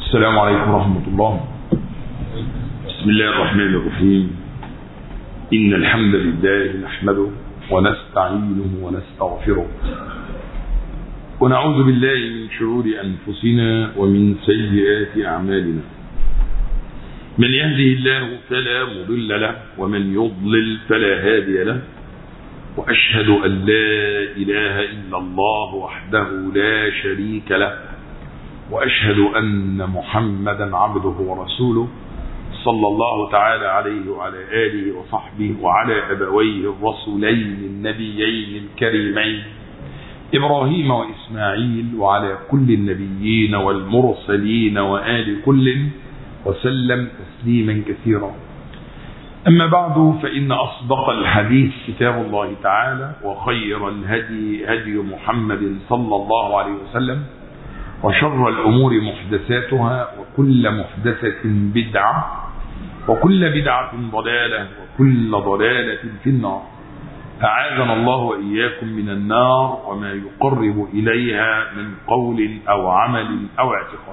السلام عليكم ورحمة الله بسم الله الرحمن الرحيم إن الحمد لله نحمده ونستعينه ونستغفره ونعوذ بالله من شرور أنفسنا ومن سيئات أعمالنا من يهده الله فلا مضل له ومن يضلل فلا هادي له وأشهد أن لا إله إلا الله وحده لا شريك له وأشهد أن محمدا عبده ورسوله صلى الله تعالى عليه وعلى آله وصحبه وعلى أبويه الرسولين النبيين الكريمين إبراهيم وإسماعيل وعلى كل النبيين والمرسلين وآل كل وسلم تسليما كثيرا أما بعد فإن أصدق الحديث كتاب الله تعالى وخير الهدي هدي محمد صلى الله عليه وسلم وشر الأمور محدثاتها وكل محدثة بدعة وكل بدعة ضلالة وكل ضلالة في النار أعاذنا الله وإياكم من النار وما يقرب إليها من قول أو عمل أو اعتقاد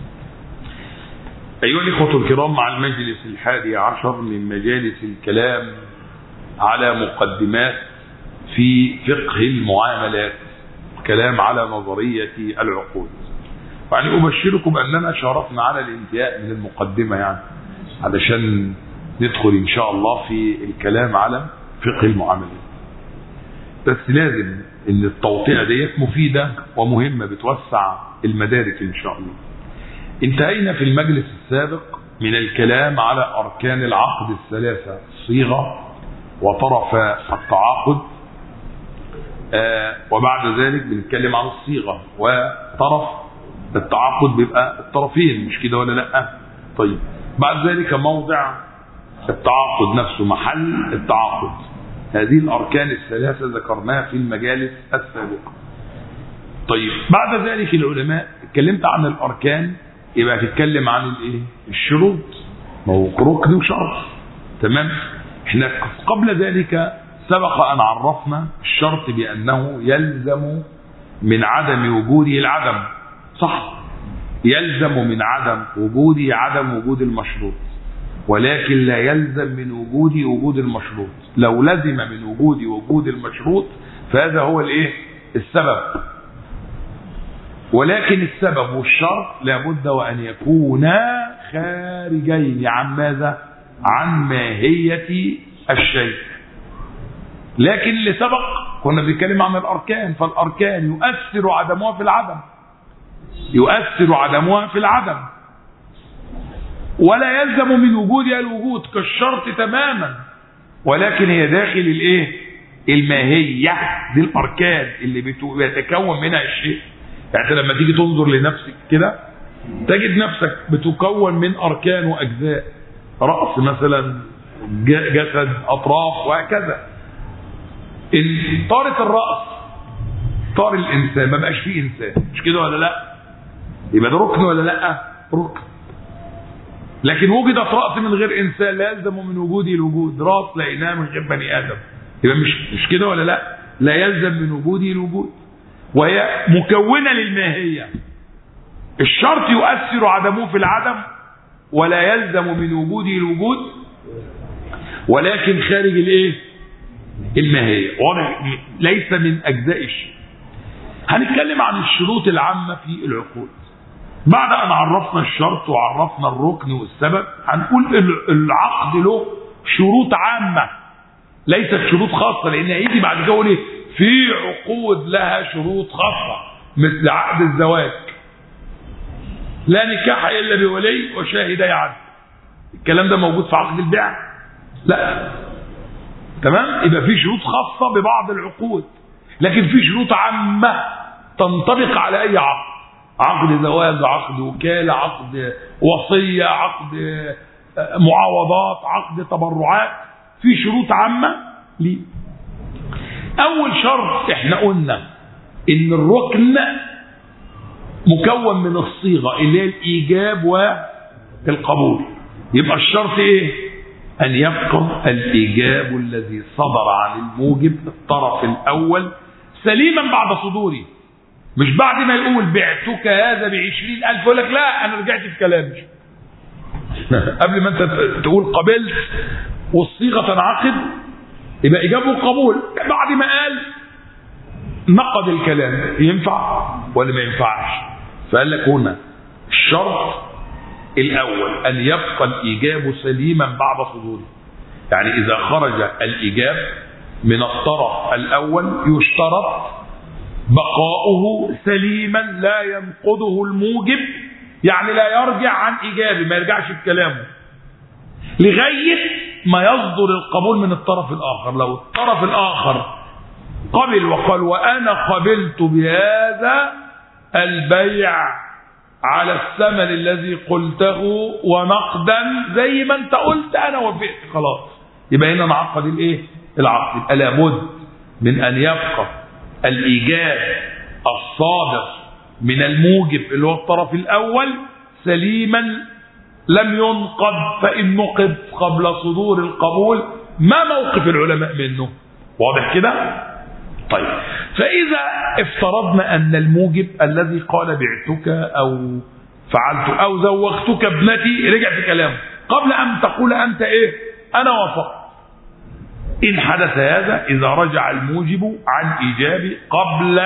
أيها الإخوة الكرام مع المجلس الحادي عشر من مجالس الكلام على مقدمات في فقه المعاملات كلام على نظرية العقود يعني أبشركم أننا شارفنا على الانتهاء من المقدمة يعني علشان ندخل إن شاء الله في الكلام على فقه المعاملات بس لازم ان التوطئة ديت مفيدة ومهمة بتوسع المدارك إن شاء الله انتهينا في المجلس السابق من الكلام على أركان العقد الثلاثة الصيغة وطرف التعاقد آه وبعد ذلك بنتكلم عن الصيغة وطرف التعاقد بيبقى الطرفين مش كده ولا لا طيب بعد ذلك موضع التعاقد نفسه محل التعاقد هذه الأركان الثلاثة ذكرناها في المجالس السابقة طيب بعد ذلك العلماء اتكلمت عن الأركان يبقى تتكلم عن الايه الشروط ما هو ركن وشرط تمام احنا قبل ذلك سبق ان عرفنا الشرط بانه يلزم من عدم وجوده العدم صح يلزم من عدم وجوده عدم وجود المشروط ولكن لا يلزم من وجوده وجود المشروط لو لزم من وجوده وجود المشروط فهذا هو الايه السبب ولكن السبب والشرط لابد وأن يكونا خارجين عن ماذا عن ماهية الشيء لكن اللي سبق كنا بنتكلم عن الأركان فالأركان يؤثر عدمها في العدم يؤثر عدمها في العدم ولا يلزم من وجودها الوجود كالشرط تماما ولكن هي داخل الايه الماهية دي الأركان اللي بيتكون منها الشيء يعني لما تيجي تنظر لنفسك كده تجد نفسك بتكون من اركان واجزاء راس مثلا جسد اطراف وهكذا طارت الراس طار الانسان ما بقاش فيه انسان مش كده ولا لا يبقى ده ركن ولا لا ركن لكن وجدت راس من غير انسان لا يلزم من وجوده الوجود راس لقيناها من غير بني ادم يبقى مش مش كده ولا لا لا يلزم من وجوده الوجود وهي مكونة للماهية الشرط يؤثر عدمه في العدم ولا يلزم من وجوده الوجود ولكن خارج الايه الماهية واضح ليس من اجزاء الشيء هنتكلم عن الشروط العامة في العقود بعد ان عرفنا الشرط وعرفنا الركن والسبب هنقول العقد له شروط عامة ليست شروط خاصة لان هيجي بعد كده يقول ايه في عقود لها شروط خاصة مثل عقد الزواج لا نكاح إلا بولي وشاهدي عدل الكلام ده موجود في عقد البيع لا تمام يبقى في شروط خاصة ببعض العقود لكن في شروط عامة تنطبق على أي عقد عقد زواج عقد وكالة عقد وصية عقد معاوضات عقد تبرعات في شروط عامة ليه اول شرط احنا قلنا ان الركن مكون من الصيغه اللي هي الايجاب والقبول يبقى الشرط ايه ان يبقى الايجاب الذي صدر عن الموجب الطرف الاول سليما بعد صدوره مش بعد ما يقول بعتك هذا بعشرين ألف يقول لك لا أنا رجعت في كلامي قبل ما أنت تقول قبلت والصيغة تنعقد يبقى إجابه قبول بعد ما قال نقد الكلام ينفع ولا ما ينفعش فقال لك هنا الشرط الأول أن يبقى الإيجاب سليما بعد صدوره يعني إذا خرج الإيجاب من الطرف الأول يشترط بقاؤه سليما لا ينقضه الموجب يعني لا يرجع عن إيجابه ما يرجعش بكلامه لغاية ما يصدر القبول من الطرف الآخر لو الطرف الآخر قبل وقال وأنا قبلت بهذا البيع على الثمن الذي قلته ونقدا زي ما انت قلت انا وافقت خلاص يبقى هنا نعقد الايه العقد يبقى لابد من ان يبقى الايجاب الصادر من الموجب اللي هو الطرف الاول سليما لم ينقض فان نقض قبل صدور القبول ما موقف العلماء منه واضح كده طيب فإذا افترضنا أن الموجب الذي قال بعتك أو فعلت أو زوجتك ابنتي رجع في كلامه قبل أن تقول أنت إيه أنا وافقت إن حدث هذا إذا رجع الموجب عن إيجابي قبل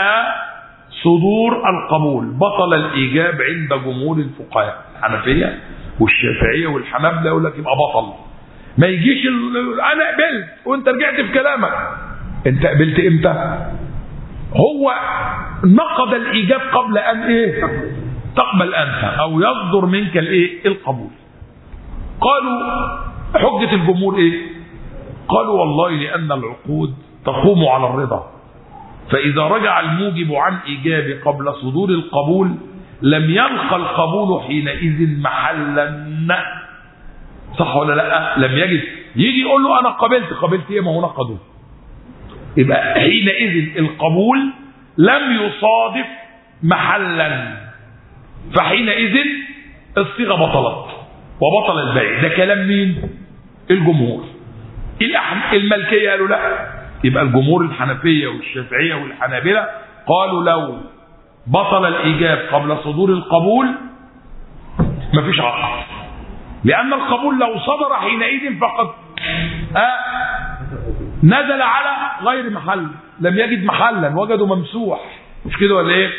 صدور القبول بطل الإيجاب عند جمهور الفقهاء الحنفية والشافعية والحنابلة يقول لك يبقى بطل ما يجيش ال... أنا قبلت وأنت رجعت في كلامك أنت قبلت إمتى؟ هو نقض الإيجاب قبل أن إيه؟ تقبل أنت أو يصدر منك الإيه؟ القبول قالوا حجة الجمهور إيه؟ قالوا والله لأن العقود تقوم على الرضا فإذا رجع الموجب عن إيجاب قبل صدور القبول لم يلقى القبول حينئذ محلا صح ولا لا لم يجد يجي يقول له أنا قبلت قبلت إيه ما هو نقضه يبقى حينئذ القبول لم يصادف محلا فحينئذ الصيغة بطلت وبطل البيع ده كلام مين الجمهور الملكية قالوا لا يبقى الجمهور الحنفية والشافعية والحنابلة قالوا لو بطل الإيجاب قبل صدور القبول مفيش عقد لأن القبول لو صدر حينئذ فقد آه نزل على غير محل لم يجد محلا وجدوا ممسوح مش كده ولا ايه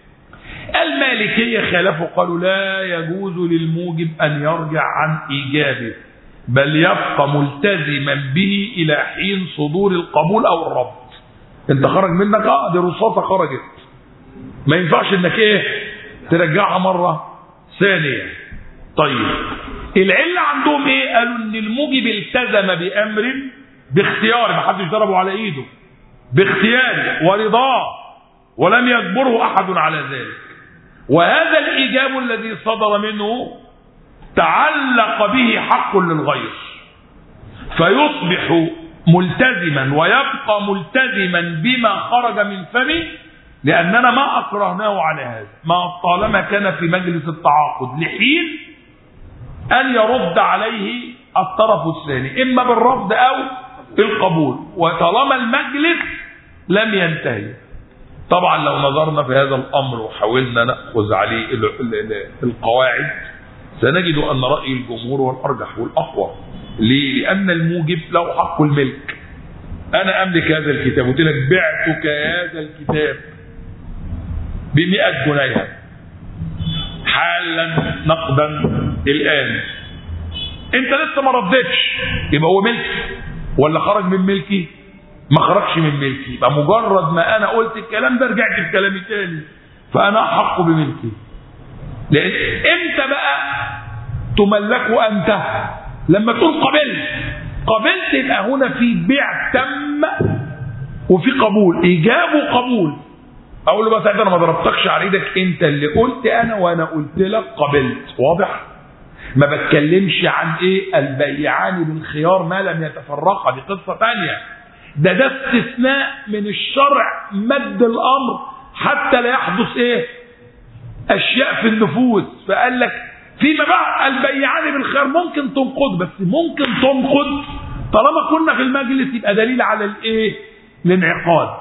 المالكية خالفوا قالوا لا يجوز للموجب أن يرجع عن إيجابه بل يبقى ملتزما به إلى حين صدور القبول أو الرفض انت خرج منك اه دي رصاصة خرجت ما ينفعش انك ايه ترجعها مرة ثانية طيب العلة عندهم ايه قالوا ان الموجب التزم بأمر باختياره ما حدش ضربه على ايده باختياره ورضاه ولم يجبره احد على ذلك وهذا الايجاب الذي صدر منه تعلق به حق للغير فيصبح ملتزما ويبقى ملتزما بما خرج من فمه لاننا ما اكرهناه على هذا ما طالما كان في مجلس التعاقد لحين ان يرد عليه الطرف الثاني اما بالرفض او القبول وطالما المجلس لم ينتهي طبعا لو نظرنا في هذا الامر وحاولنا ناخذ عليه القواعد سنجد ان راي الجمهور هو الارجح والاقوى ليه؟ لان الموجب له حق الملك انا املك هذا الكتاب قلت لك بعتك هذا الكتاب ب 100 جنيه حالا نقدا الان انت لسه ما ردتش يبقى هو ملكي ولا خرج من ملكي ما خرجش من ملكي يبقى مجرد ما انا قلت الكلام ده رجعت في كلامي تاني فانا احق بملكي لان امتى بقى تملكه انت لما تقول قبلت قبلت يبقى هنا في بيع تم وفي قبول ايجاب وقبول اقول له بس انا ما ضربتكش على ايدك انت اللي قلت انا وانا قلت لك قبلت واضح ما بتكلمش عن ايه البيعان بالخيار ما لم يتفرقا دي قصه ثانيه ده ده استثناء من الشرع مد الامر حتى لا يحدث ايه اشياء في النفوس فقال لك فيما بعد البيعان بالخيار ممكن تنقض بس ممكن تنقض طالما كنا في المجلس يبقى دليل على الايه الانعقاد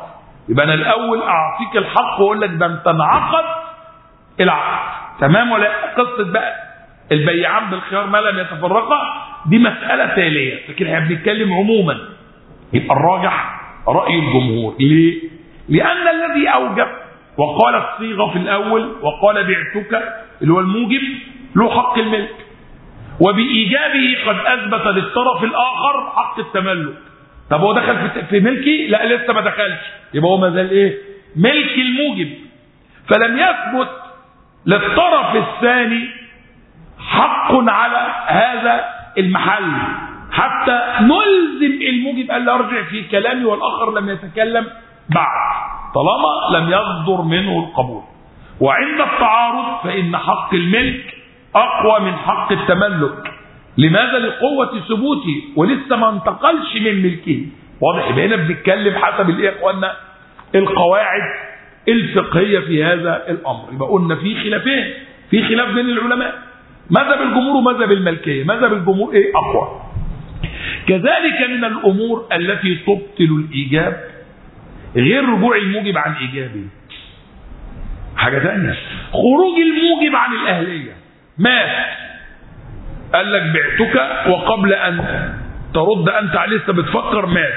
يبقى انا الاول اعطيك الحق واقول لك ده انت انعقد العقد تمام ولا قصه بقى البيعان بالخيار ما لم يتفرقا دي مساله تاليه لكن احنا بنتكلم عموما يبقى الراجح راي الجمهور ليه؟ لان الذي اوجب وقال الصيغه في الاول وقال بعتك اللي هو الموجب له حق الملك وبايجابه قد اثبت للطرف الاخر حق التملك طب هو دخل في في ملكي لا لسه ما دخلش يبقى هو ما زال ايه ملك الموجب فلم يثبت للطرف الثاني حق على هذا المحل حتى نلزم الموجب الا يرجع في كلامي والاخر لم يتكلم بعد طالما لم يصدر منه القبول وعند التعارض فان حق الملك اقوى من حق التملك لماذا لقوة ثبوته ولسه ما انتقلش من ملكه واضح يبقى هنا بنتكلم حسب الايه يا اخوانا القواعد الفقهية في هذا الامر يبقى قلنا في خلافين في خلاف بين العلماء مذهب الجمهور ومذهب الملكية مذهب الجمهور ايه اقوى كذلك من الامور التي تبطل الايجاب غير رجوع الموجب عن ايجابه حاجة ثانية خروج الموجب عن الاهلية مات قال لك بعتك وقبل ان ترد انت عليه لسه بتفكر مات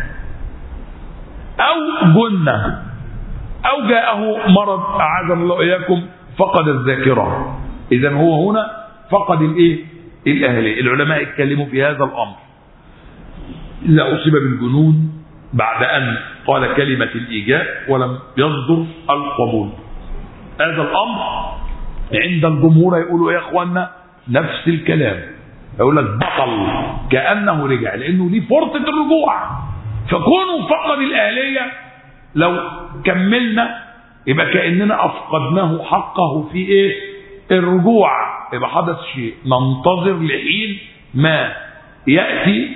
او جنة او جاءه مرض اعاذنا الله اياكم فقد الذاكرة اذا هو هنا فقد الايه الاهلية العلماء اتكلموا في هذا الامر اذا اصيب بالجنون بعد ان قال كلمة الايجاب ولم يصدر القبول هذا الامر عند الجمهور يقولوا يا اخوانا نفس الكلام يقول لك بطل كانه رجع لانه ليه فرصه الرجوع فكونه فقد الاهليه لو كملنا يبقى كاننا افقدناه حقه في ايه الرجوع يبقى حدث شيء ننتظر لحين ما ياتي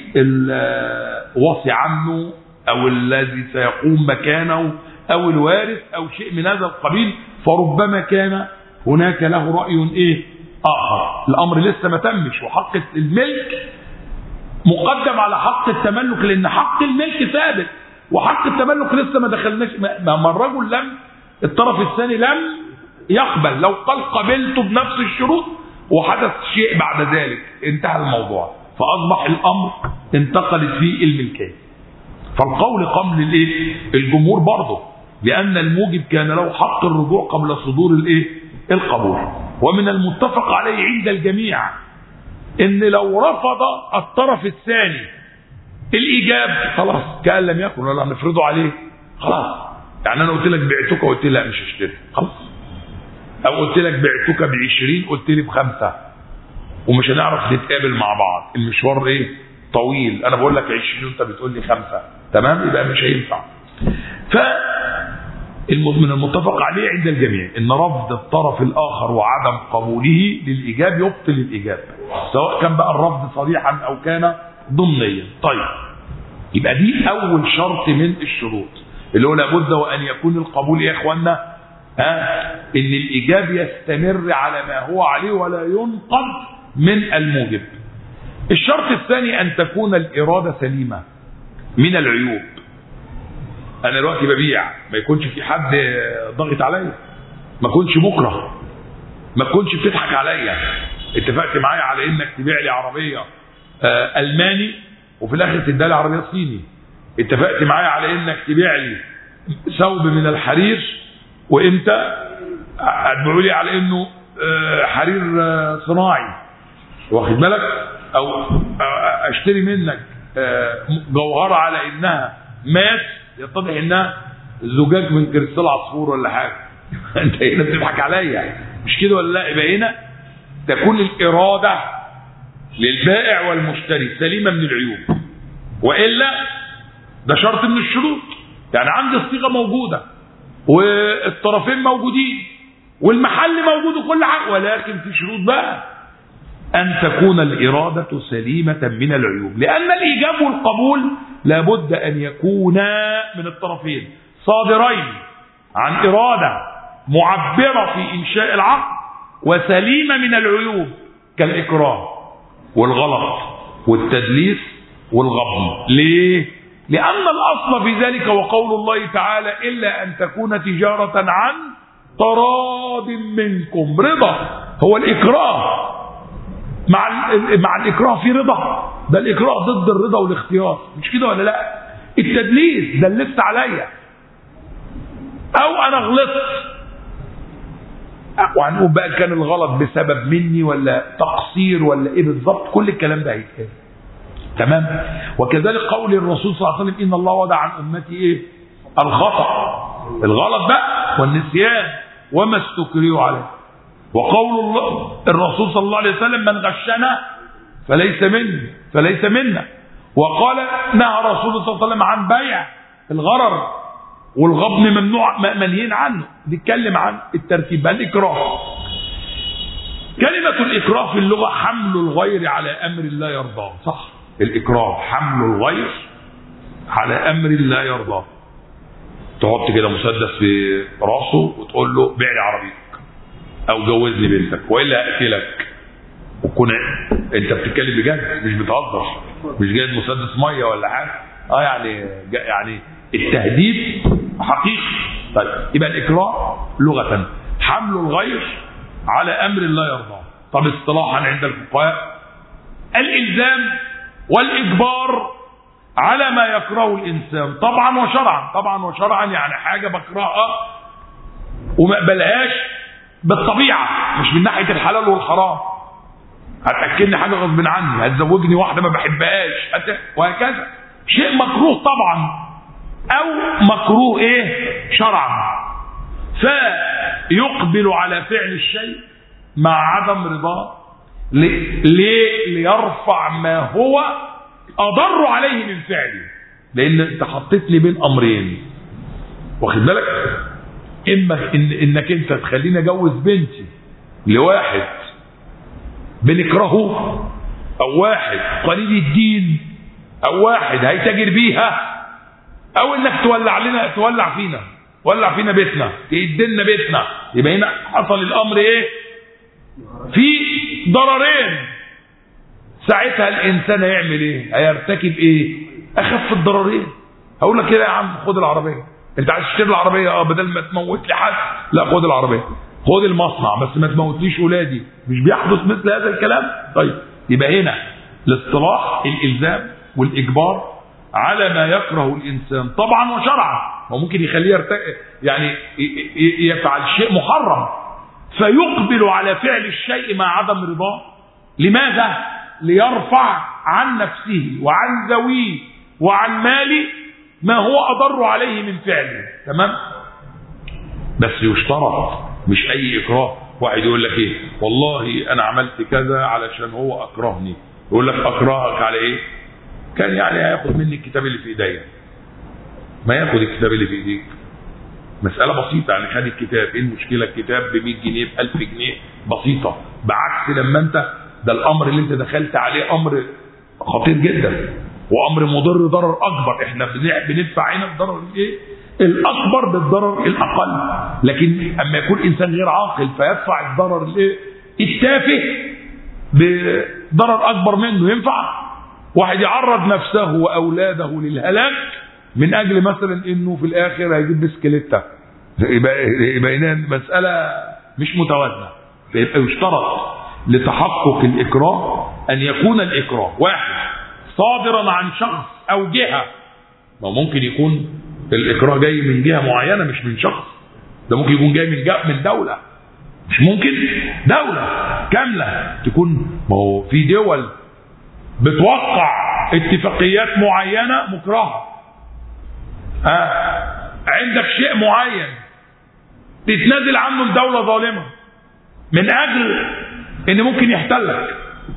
الوصي عنه او الذي سيقوم مكانه او الوارث او شيء من هذا القبيل فربما كان هناك له راي ايه اخر الامر لسه ما تمش وحق الملك مقدم على حق التملك لان حق الملك ثابت وحق التملك لسه ما دخلناش ما الرجل لم الطرف الثاني لم يقبل لو قال قبلته بنفس الشروط وحدث شيء بعد ذلك انتهى الموضوع فاصبح الامر انتقلت فيه الملكيه فالقول قبل الايه الجمهور برضه لان الموجب كان له حق الرجوع قبل صدور الايه القبول ومن المتفق عليه عند الجميع ان لو رفض الطرف الثاني الايجاب خلاص كان لم يكن ولا هنفرضه عليه خلاص يعني انا قلت لك بعتك وقلت لي لا مش هشتري خلاص او قلت لك بعتك ب 20 قلت لي بخمسه ومش هنعرف نتقابل مع بعض المشوار ايه طويل انا بقول لك 20 وانت بتقول لي خمسه تمام يبقى مش هينفع ف من المتفق عليه عند الجميع ان رفض الطرف الاخر وعدم قبوله للايجاب يبطل الايجاب سواء كان بقى الرفض صريحا او كان ضمنيا طيب يبقى دي اول شرط من الشروط اللي هو لابد وان يكون القبول يا اخوانا ها ان الايجاب يستمر على ما هو عليه ولا ينقض من الموجب الشرط الثاني ان تكون الاراده سليمه من العيوب انا دلوقتي ببيع ما يكونش في حد ضاغط عليا ما اكونش مكره ما تكونش بتضحك عليا اتفقت معايا على انك تبيع لي عربيه آه الماني وفي الاخر تدي لي عربيه صيني اتفقت معايا على انك تبيع لي ثوب من الحرير وانت هتبيعوا لي على انه آه حرير آه صناعي واخد بالك او اشتري منك جوهره على انها ماس يتضح انها زجاج من كريستال عصفور ولا حاجه انت هنا بتضحك عليا مش كده ولا لا يبقى هنا تكون الاراده للبائع والمشتري سليمه من العيوب والا ده شرط من الشروط يعني عندي الصيغه موجوده والطرفين موجودين والمحل موجود وكل حاجه ولكن في شروط بقى أن تكون الإرادة سليمة من العيوب لأن الإيجاب والقبول لابد أن يكونا من الطرفين صادرين عن إرادة معبرة في إنشاء العقد وسليمة من العيوب كالإكراه والغلط والتدليس والغبن ليه؟ لأن الأصل في ذلك وقول الله تعالى إلا أن تكون تجارة عن تراض منكم رضا هو الإكراه مع مع الإكراه في رضا ده الإكراه ضد الرضا والاختيار مش كده ولا لا التدليس دلست عليا أو أنا غلطت وهنقول بقى كان الغلط بسبب مني ولا تقصير ولا ايه بالظبط كل الكلام ده هيتقال تمام وكذلك قول الرسول صلى الله عليه وسلم ان الله وضع عن امتي ايه الخطا الغلط بقى والنسيان وما استكرهوا عليه وقول الله الرسول صلى الله عليه وسلم من غشنا فليس مني فليس منا وقال نهى رسول الله صلى الله عليه وسلم عن بيع الغرر والغبن ممنوع منهين عنه بيتكلم عن الترتيب بقى الاكراه كلمة الإكراه في اللغة حمل الغير على أمر لا يرضاه صح الإكراه حمل الغير على أمر لا يرضاه تحط كده مسدس في راسه وتقول له بيع لي عربيتك أو جوزني بنتك وإلا أقتلك وتكون أنت بتتكلم بجد مش بتهزر مش جايب مسدس مية ولا حاجة اه يعني يعني التهديد حقيقي طيب يبقى الإكراه لغة حمل الغير على أمر لا يرضاه طب اصطلاحا عند الفقهاء الإلزام والإجبار على ما يكرهه الإنسان طبعا وشرعا طبعا وشرعا يعني حاجة بكرهها وما اقبلهاش بالطبيعة مش من ناحية الحلال والحرام هتأكلني حاجة غصب عني هتزوجني واحدة ما بحبهاش هت... وهكذا شيء مكروه طبعا او مكروه ايه شرعا فيقبل على فعل الشيء مع عدم رضاه ليه ليرفع ما هو اضر عليه من فعله لان انت حطيت لي بين امرين واخد بالك اما إن انك انت تخليني اجوز بنتي لواحد بنكرهه او واحد قليل الدين او واحد هيتاجر بيها او انك تولع لنا تولع فينا ولع فينا بيتنا تهدلنا بيتنا يبقى هنا حصل الامر ايه في ضررين ساعتها الانسان هيعمل ايه هيرتكب ايه اخف الضررين هقول لك كده يا عم خد العربيه انت عايز تشتري العربيه اه بدل ما تموت لي حد لا خد العربيه خد المصنع بس ما تموتليش ولادي مش بيحدث مثل هذا الكلام طيب يبقى هنا الاصطلاح الالزام والاجبار على ما يكره الانسان طبعا وشرعا هو ممكن يخليه يرتق... يعني يفعل شيء محرم فيقبل على فعل الشيء مع عدم رضاه لماذا ليرفع عن نفسه وعن ذويه وعن ماله ما هو اضر عليه من فعله تمام بس يشترط مش اي اكراه واحد يقول لك ايه والله انا عملت كذا علشان هو اكرهني يقول لك اكرهك على ايه كان يعني هياخد مني الكتاب اللي في ايديا ما ياخد الكتاب اللي في ايديك مسألة بسيطة يعني خد الكتاب ايه المشكلة الكتاب ب 100 جنيه ب 1000 جنيه بسيطة بعكس لما انت ده الامر اللي انت دخلت عليه امر خطير جدا وامر مضر ضرر اكبر احنا بندفع هنا الضرر الايه الاكبر بالضرر الاقل لكن اما يكون انسان غير عاقل فيدفع الضرر الايه التافه بضرر اكبر منه ينفع واحد يعرض نفسه واولاده للهلاك من اجل مثلا انه في الاخر هيجيب بسكليته يبقى يبقى هنا مساله مش متوازنه فيبقى يشترط لتحقق الاكراه ان يكون الاكراه واحد صادرا عن شخص او جهه ما ممكن يكون الاكراه جاي من جهه معينه مش من شخص ده ممكن يكون جاي من جهة من دوله مش ممكن دوله كامله تكون ما هو في دول بتوقع اتفاقيات معينه مكرهه آه. عندك شيء معين تتنازل عنه لدولة ظالمة من أجل إن ممكن يحتلك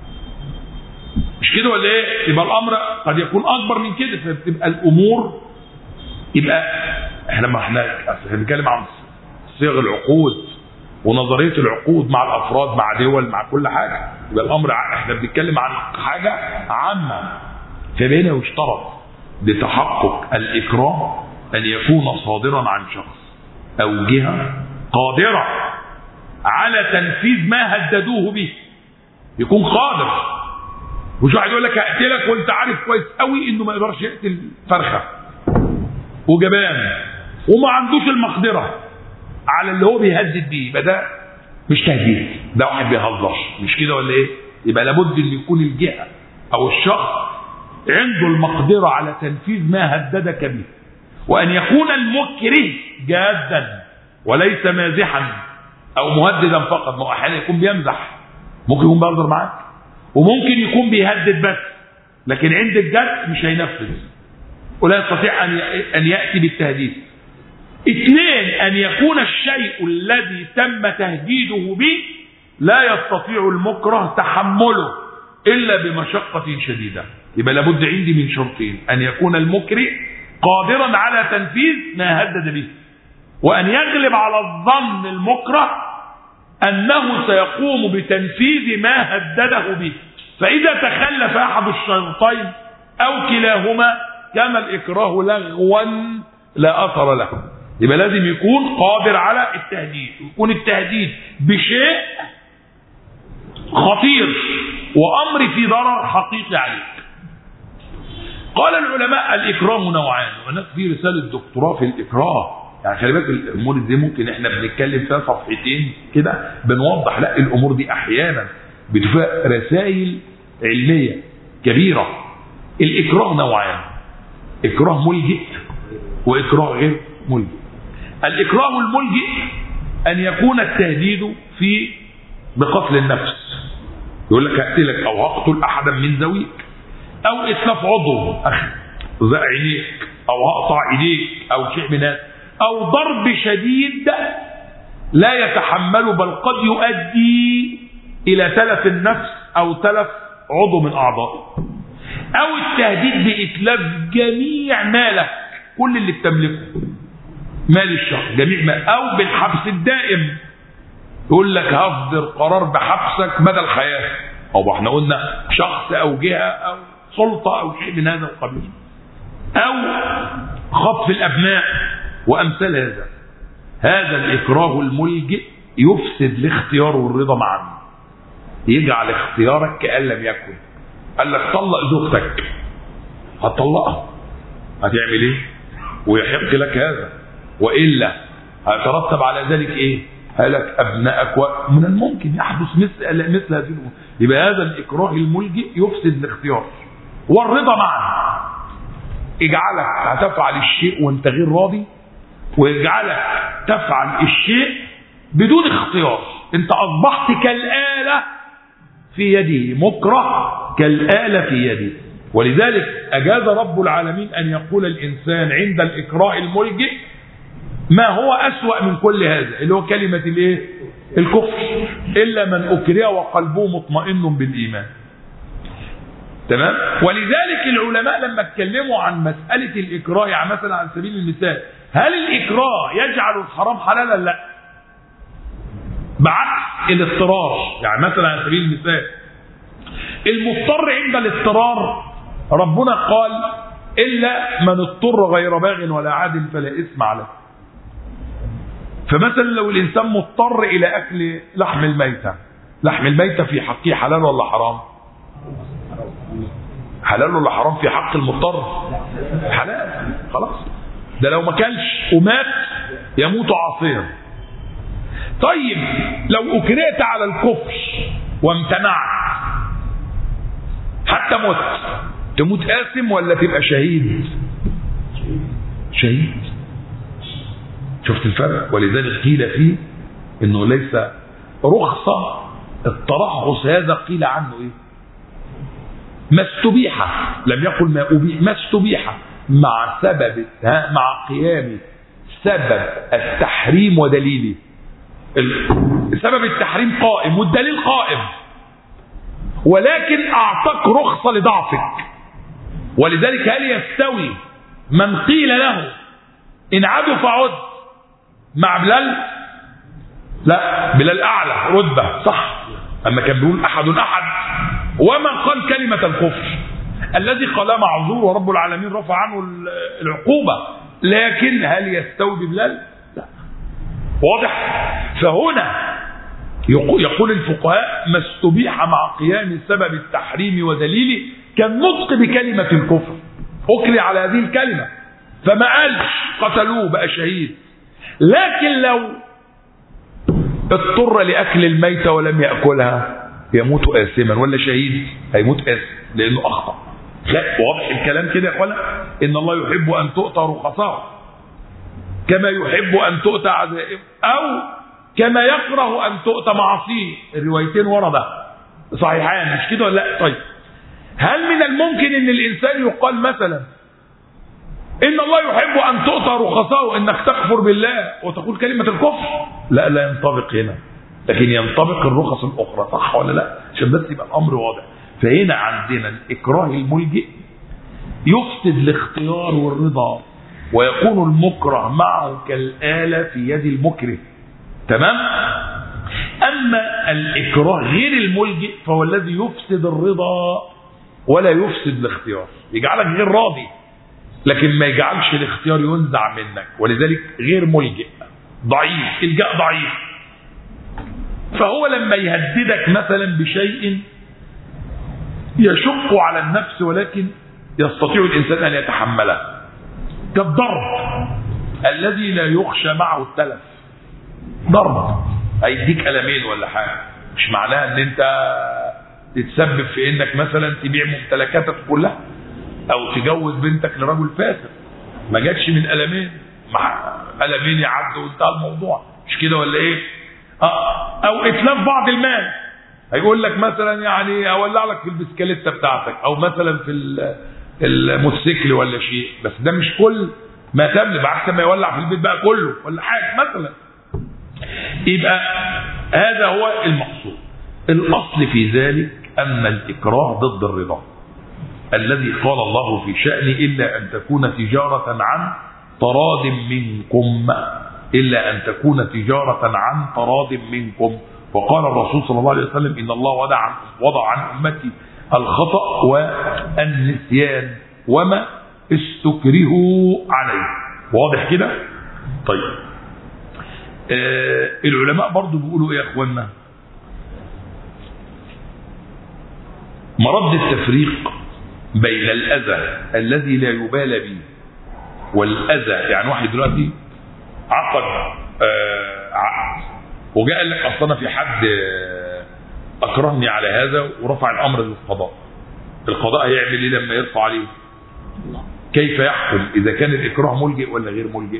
مش كده ولا إيه؟ يبقى الأمر قد يكون أكبر من كده فتبقى الأمور يبقى إحنا ما إحنا بنتكلم عن صيغ العقود ونظرية العقود مع الأفراد مع دول مع كل حاجة يبقى الأمر إحنا بنتكلم عن حاجة عامة فبين يشترط لتحقق الإكراه أن يكون صادرا عن شخص أو جهة قادرة على تنفيذ ما هددوه به يكون قادر مش واحد يقول لك هقتلك وانت عارف كويس قوي انه ما يقدرش يقتل فرخه وجبان وما عندوش المقدره على اللي هو بيهدد بيه يبقى ده مش تهديد ده واحد بيهزر مش كده ولا ايه يبقى لابد ان يكون الجهه او الشخص عنده المقدره على تنفيذ ما هددك به وان يكون المكره جادا وليس مازحا او مهددا فقط ما هو احيانا يكون بيمزح ممكن يكون بيهزر معاك وممكن يكون بيهدد بس لكن عند الجد مش هينفذ ولا يستطيع ان ان ياتي بالتهديد اثنين ان يكون الشيء الذي تم تهديده به لا يستطيع المكره تحمله الا بمشقه شديده يبقى لابد عندي من شرطين ان يكون المكره قادرا على تنفيذ ما هدد به وان يغلب على الظن المكره انه سيقوم بتنفيذ ما هدده به فاذا تخلف احد الشرطين او كلاهما كان الاكراه لغوا لا اثر له يبقى لازم يكون قادر على التهديد ويكون التهديد بشيء خطير وامر في ضرر حقيقي عليك قال العلماء الاكراه نوعان وهناك في رساله دكتوراه في الاكراه يعني خلي بالك الامور دي ممكن احنا بنتكلم فيها صفحتين كده بنوضح لا الامور دي احيانا بتبقى رسائل علميه كبيره الاكراه نوعان اكراه ملجئ واكراه غير ملجئ الاكراه الملجئ ان يكون التهديد في بقتل النفس يقول لك هقتلك او هقتل احدا من ذويك او اتلاف عضو اخي زق عينيك او هقطع ايديك او شيء من هذا او ضرب شديد لا يتحمل بل قد يؤدي الى تلف النفس او تلف عضو من اعضائه او التهديد باتلاف جميع مالك كل اللي بتملكه مال الشخص جميع مال او بالحبس الدائم يقول لك هصدر قرار بحبسك مدى الحياه او احنا قلنا شخص او جهه او سلطه او شيء من هذا القبيل او خطف الابناء وامثال هذا هذا الاكراه الملجئ يفسد الاختيار والرضا معا يجعل اختيارك كان لم يكن قال لك طلق زوجتك هتطلقها هتعمل ايه ويحق لك هذا والا هيترتب على ذلك ايه هلك ابنائك ومن الممكن يحدث مثل مثل هذه الامور يبقى هذا الاكراه الملجئ يفسد الاختيار والرضا معا اجعلك هتفعل الشيء وانت غير راضي ويجعلك تفعل الشيء بدون اختيار انت اصبحت كالآلة في يده مكره كالآلة في يده ولذلك أجاز رب العالمين أن يقول الإنسان عند الإكراه الملجئ ما هو أسوأ من كل هذا اللي هو كلمة الايه الكفر إلا من أكره وقلبه مطمئن بالإيمان تمام ولذلك العلماء لما اتكلموا عن مسألة الإكراه يعني مثلا على سبيل المثال هل الإكراه يجعل الحرام حلالا لا بعكس الاضطرار يعني مثلا على سبيل المثال المضطر عند الاضطرار ربنا قال إلا من اضطر غير باغ ولا عاد فلا إثم عليه فمثلا لو الإنسان مضطر إلى أكل لحم الميتة لحم الميتة في حقه حلال ولا حرام حلال ولا حرام في حق المضطر حلال خلاص ده لو ما كلش ومات يموت عاصيا طيب لو أكرهت على الكفر وامتنعت حتى مت تموت آثم ولا تبقى شهيد شهيد شفت الفرق ولذلك قيل فيه انه ليس رخصة الترخص هذا قيل عنه ايه ما استبيح لم يقل ما أبيح ما استبيح مع سبب مع قيام سبب التحريم ودليله سبب التحريم قائم والدليل قائم ولكن اعطاك رخصه لضعفك ولذلك هل يستوي من قيل له ان عدوا فعد مع بلال لا بلال اعلى رتبه صح اما كان بيقول احد احد ومن قال كلمه الكفر الذي قال معذور ورب العالمين رفع عنه العقوبه لكن هل يستوي ببلال لا واضح فهنا يقول الفقهاء ما استبيح مع قيام سبب التحريم ودليله كالنطق بكلمة الكفر أكري على هذه الكلمة فما قالش قتلوه بقى شهيد لكن لو اضطر لأكل الميتة ولم يأكلها يموت آثما ولا شهيد هيموت آثم لأنه أخطأ لا واضح الكلام كده يا اخوانا إن الله يحب أن تؤتى رخصاه كما يحب أن تؤتى عزائم أو كما يكره أن تؤتى معصيه الروايتين ورده صحيحان مش كده ولا لا طيب هل من الممكن ان الانسان يقال مثلا ان الله يحب ان تؤتى رخصاء انك تكفر بالله وتقول كلمه الكفر لا لا ينطبق هنا لكن ينطبق الرخص الاخرى صح ولا لا عشان بس يبقى الامر واضح فهنا عندنا الاكراه الملجئ يفسد الاختيار والرضا ويكون المكره معه كالآلة في يد المكره تمام أما الإكراه غير الملجئ فهو الذي يفسد الرضا ولا يفسد الاختيار يجعلك غير راضي لكن ما يجعلش الاختيار ينزع منك ولذلك غير ملجئ ضعيف الجاء ضعيف فهو لما يهددك مثلا بشيء يشق على النفس ولكن يستطيع الإنسان أن يتحمله كالضرب الذي لا يخشى معه التلف ضرب هيديك ألمين ولا حاجة مش معناها ان انت تتسبب في انك مثلا تبيع ممتلكاتك كلها او تجوز بنتك لرجل فاسد ما جاتش من ألمين مع ألمين يعدوا وانتهى الموضوع مش كده ولا ايه آه. او اتلاف بعض المال هيقول لك مثلا يعني اولع لك في البسكليته بتاعتك او مثلا في الموتوسيكل ولا شيء بس ده مش كل ما تملك بعكس ما يولع في البيت بقى كله ولا حاجه مثلا يبقى هذا هو المقصود الاصل في ذلك ان الاكراه ضد الرضا الذي قال الله في شأنه إلا أن تكون تجارة عن تراض منكم إلا أن تكون تجارة عن تراض منكم وقال الرسول صلى الله عليه وسلم إن الله وضع عن, وضع عن أمتي الخطأ والنسيان وما استكرهوا عليه واضح كده طيب آه العلماء برضو بيقولوا ايه يا اخوانا مرد التفريق بين الأذى الذي لا يبالى به والأذى يعني واحد دلوقتي عقد آه عقد وجاء قال لك أصل أنا في حد أكرهني على هذا ورفع الأمر للقضاء القضاء هيعمل إيه لما يرفع عليه كيف يحكم إذا كان الإكراه ملجئ ولا غير ملجئ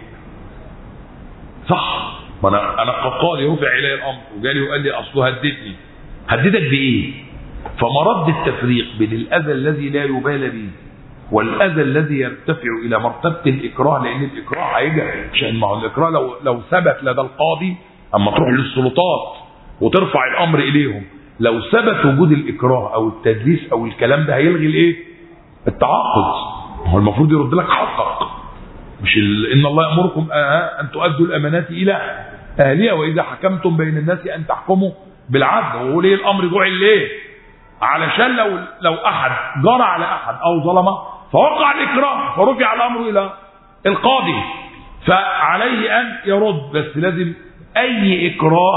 صح ما أنا أنا قضاء رفع إلي الأمر وجالي وقال لي أصله هددني هددك بإيه فمرد التفريق بين الأذى الذي لا يبالى به والأذى الذي يرتفع إلى مرتبة الإكراه لأن الإكراه هيجي عشان ما هو الإكراه لو لو ثبت لدى القاضي أما تروح للسلطات وترفع الأمر إليهم لو ثبت وجود الإكراه أو التدليس أو الكلام ده هيلغي الإيه؟ التعاقد هو المفروض يرد لك حقك مش ال... إن الله يأمركم آه أن تؤدوا الأمانات إلى أهلها وإذا حكمتم بين الناس أن تحكموا بالعدل وهو ليه الأمر جعل ليه؟ علشان لو لو احد جرى على احد او ظلمه فوقع الاكراه فرفع الامر الى القاضي فعليه ان يرد بس لازم اي اكراه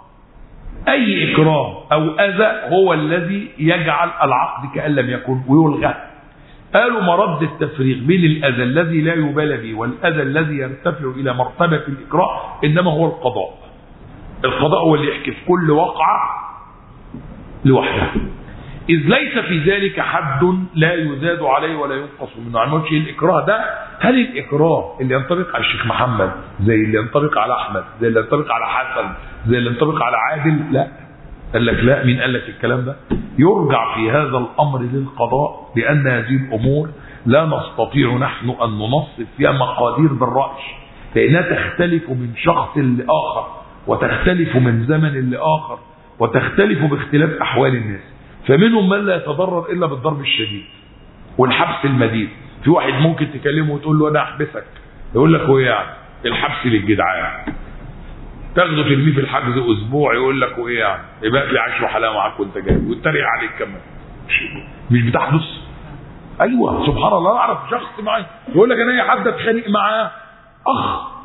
اي اكراه او اذى هو الذي يجعل العقد كان لم يكن ويلغى قالوا مرد التفريق بين الاذى الذي لا يبالى به والاذى الذي يرتفع الى مرتبه الاكراه انما هو القضاء القضاء هو اللي يحكي في كل وقعه لوحدها إذ ليس في ذلك حد لا يزاد عليه ولا ينقص منه يعني وجه الإكراه ده هل الإكراه اللي ينطبق على الشيخ محمد زي اللي ينطبق على أحمد زي اللي ينطبق على حسن زي اللي ينطبق على عادل لا قال لك لا مين قال لك الكلام ده يرجع في هذا الأمر للقضاء بأن هذه الأمور لا نستطيع نحن أن ننصف فيها مقادير بالرأي لأنها تختلف من شخص لآخر وتختلف من زمن لآخر وتختلف باختلاف أحوال الناس فمنهم من لا يتضرر إلا بالضرب الشديد والحبس المديد في واحد ممكن تكلمه وتقول له أنا أحبسك يقول لك هو يعني الحبس للجدعان تاخده ترميه في الحجز اسبوع يقول لك وايه يعني يبقى لي 10 حلاوه معاك وانت جاي ويتريق عليك كمان مش, مش بتحدث ايوه سبحان الله انا اعرف شخص معي يقول لك انا اي حد اتخانق معاه اخ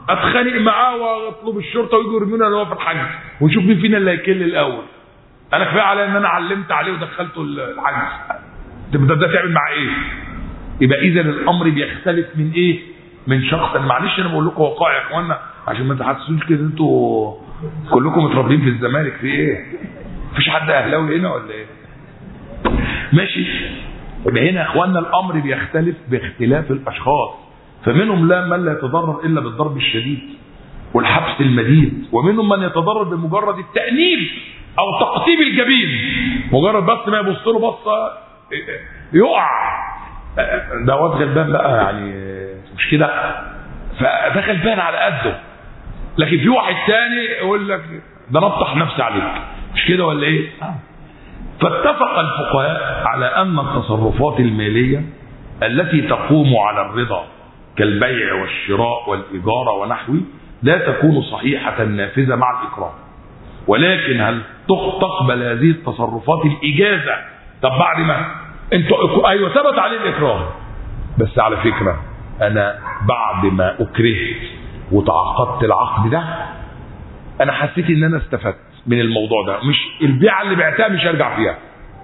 اتخانق معاه واطلب الشرطه ويجوا يرمونا اللي هو في الحجز ونشوف مين فينا اللي هيكل الاول انا كفايه عليا ان انا علمت عليه ودخلته الحجز تبدا ده تعمل معاه ايه يبقى اذا الامر بيختلف من ايه من شخص أنا معلش انا بقول لكم وقائع يا اخوانا عشان ما تحسسوش كده انتوا كلكم متربيين في الزمالك في ايه مفيش حد اهلاوي هنا ولا ايه ماشي يبقى هنا يا اخوانا الامر بيختلف باختلاف الاشخاص فمنهم لا من لا يتضرر الا بالضرب الشديد والحبس المديد ومنهم من يتضرر بمجرد التأنيب او تقطيب الجبين مجرد بس ما يبص له بصه يقع ده واد غلبان بقى يعني مش كده فده غلبان على قده لكن في واحد تاني يقول لك ده نطح نفسي عليك مش كده ولا ايه فاتفق الفقهاء على ان التصرفات الماليه التي تقوم على الرضا كالبيع والشراء والاجاره ونحوه لا تكون صحيحه نافذه مع الاكراه ولكن هل تقبل هذه التصرفات الاجازه طب بعد ما انتوا ايوه ثبت عليه الاكراه بس على فكره انا بعد ما اكرهت وتعاقدت العقد ده انا حسيت ان انا استفدت من الموضوع ده مش البيعه اللي بعتها مش هرجع فيها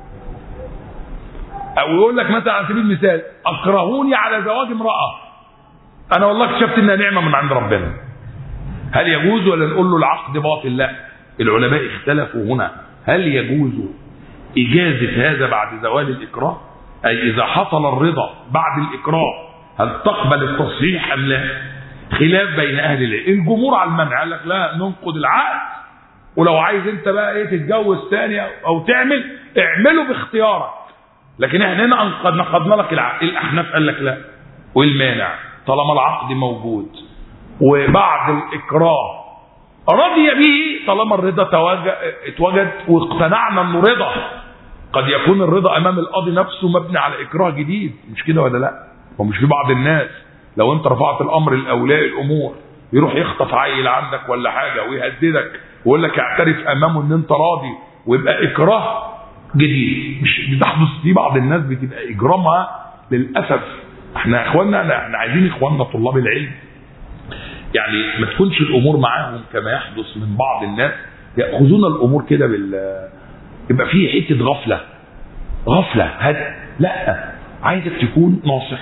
او يقول لك مثلا على سبيل المثال اكرهوني على زواج امراه انا والله اكتشفت انها نعمه من عند ربنا هل يجوز ولا نقول له العقد باطل لا العلماء اختلفوا هنا هل يجوز إجازة هذا بعد زوال الإكراه أي إذا حصل الرضا بعد الإكراه هل تقبل التصحيح أم لا خلاف بين أهل العلم الجمهور على المنع قال لك لا ننقض العقد ولو عايز انت بقى ايه تتجوز تاني او تعمل اعمله باختيارك لكن احنا هنا انقض نقضنا لك العقد الاحناف قال لك لا والمانع طالما العقد موجود وبعد الاكراه رضي به طالما الرضا اتوجد واقتنعنا انه رضا قد يكون الرضا امام القاضي نفسه مبني على اكراه جديد مش كده ولا لا ومش في بعض الناس لو انت رفعت الامر لاولياء الامور يروح يخطف عيل عندك ولا حاجه ويهددك ويقول لك اعترف امامه ان انت راضي ويبقى اكراه جديد مش بتحدث في بعض الناس بتبقى اجرامها للاسف احنا يا اخواننا احنا عايزين اخواننا طلاب العلم يعني ما تكونش الامور معاهم كما يحدث من بعض الناس ياخذون الامور كده بال يبقى في حته غفله غفله هد لا عايزك تكون ناصح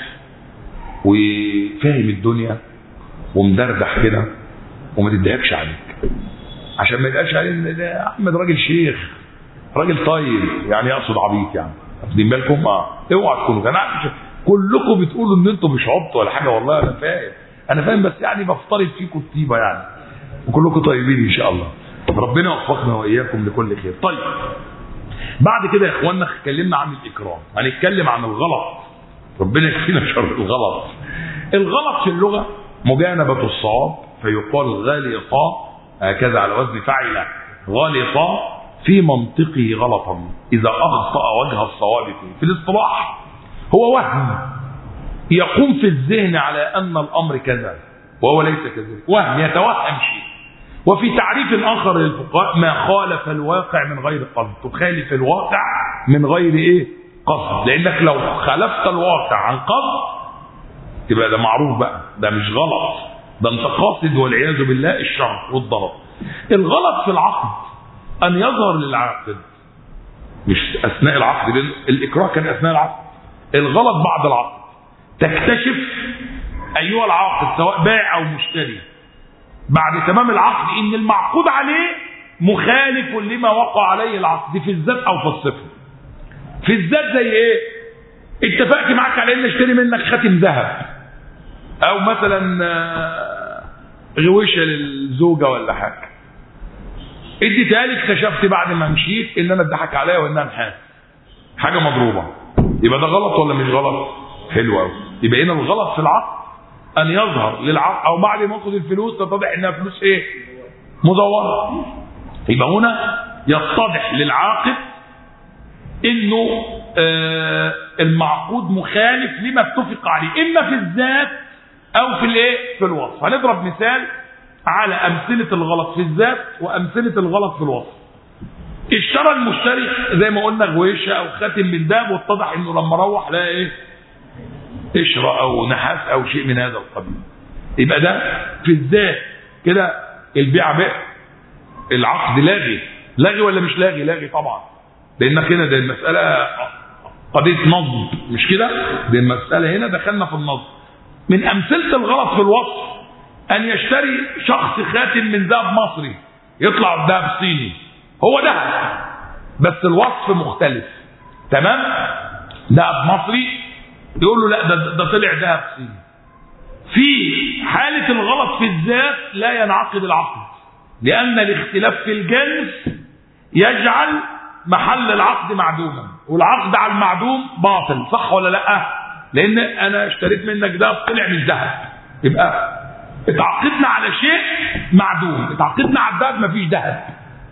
وفاهم الدنيا ومدردح كده وما تضايقش عليك عشان ما يبقاش عليه ان ده احمد راجل شيخ راجل طيب يعني يقصد عبيط يعني واخدين بالكم اه اوعى تكونوا انا كلكم بتقولوا ان انتم مش عبط ولا حاجه والله انا فاهم انا فاهم بس يعني بفترض فيكم الطيبه يعني وكلكم طيبين ان شاء الله ربنا يوفقنا واياكم لكل خير طيب بعد كده يا اخوانا اتكلمنا عن الاكرام هنتكلم عن الغلط ربنا يكفينا شر الغلط الغلط في اللغه مجانبه الصواب فيقال غالطا هكذا على وزن فعل غالطا في منطقه غلطا اذا اخطا وجه الصواب فيه في الاصطلاح هو وهم يقوم في الذهن على أن الأمر كذا وهو ليس كذلك وهم يتوهم شيء وفي تعريف آخر للفقهاء ما خالف الواقع من غير قصد تخالف الواقع من غير إيه قصد لأنك لو خالفت الواقع عن قصد يبقى ده معروف بقى ده مش غلط ده انت قاصد والعياذ بالله الشر والضرر الغلط في العقد أن يظهر للعاقد مش أثناء العقد الإكراه كان أثناء العقد الغلط بعد العقد تكتشف ايها العاقد سواء بائع او مشتري بعد تمام العقد ان المعقود عليه مخالف لما وقع عليه العقد في الذات او في الصفه في الذات زي ايه اتفقت معاك على ان اشتري منك خاتم ذهب او مثلا غويشه للزوجه ولا حاجه اديتها لي اكتشفت بعد ما مشيت ان انا اتضحك عليا وانها نحاس حاجه مضروبه يبقى ده غلط ولا مش غلط حلو قوي يبقى هنا الغلط في العقد ان يظهر للعقد او بعد ما ياخد الفلوس تتضح انها فلوس ايه مزوره يبقى هنا يتضح للعاقد انه آه المعقود مخالف لما اتفق عليه اما في الذات او في الايه في الوصف هنضرب مثال على امثله الغلط في الذات وامثله الغلط في الوصف اشترى المشتري زي ما قلنا غويشه او خاتم من دهب واتضح انه لما روح لقى ايه قشرة أو نحاس أو شيء من هذا القبيل يبقى ده في الذات كده البيع بيع العقد لاغي لاغي ولا مش لاغي لاغي طبعا لانك هنا ده المساله قضيه نصب مش كده دي المساله هنا دخلنا في النصب من امثله الغلط في الوصف ان يشتري شخص خاتم من ذهب مصري يطلع ذهب صيني هو ذهب بس الوصف مختلف تمام ذهب مصري يقول له لا ده, ده طلع ذهب صيني في حالة الغلط في الذات لا ينعقد العقد لأن الاختلاف في الجنس يجعل محل العقد معدوما والعقد على المعدوم باطل صح ولا لا لأن أنا اشتريت منك ده طلع مش ذهب يبقى اتعاقدنا على شيء معدوم اتعاقدنا على الذهب مفيش ذهب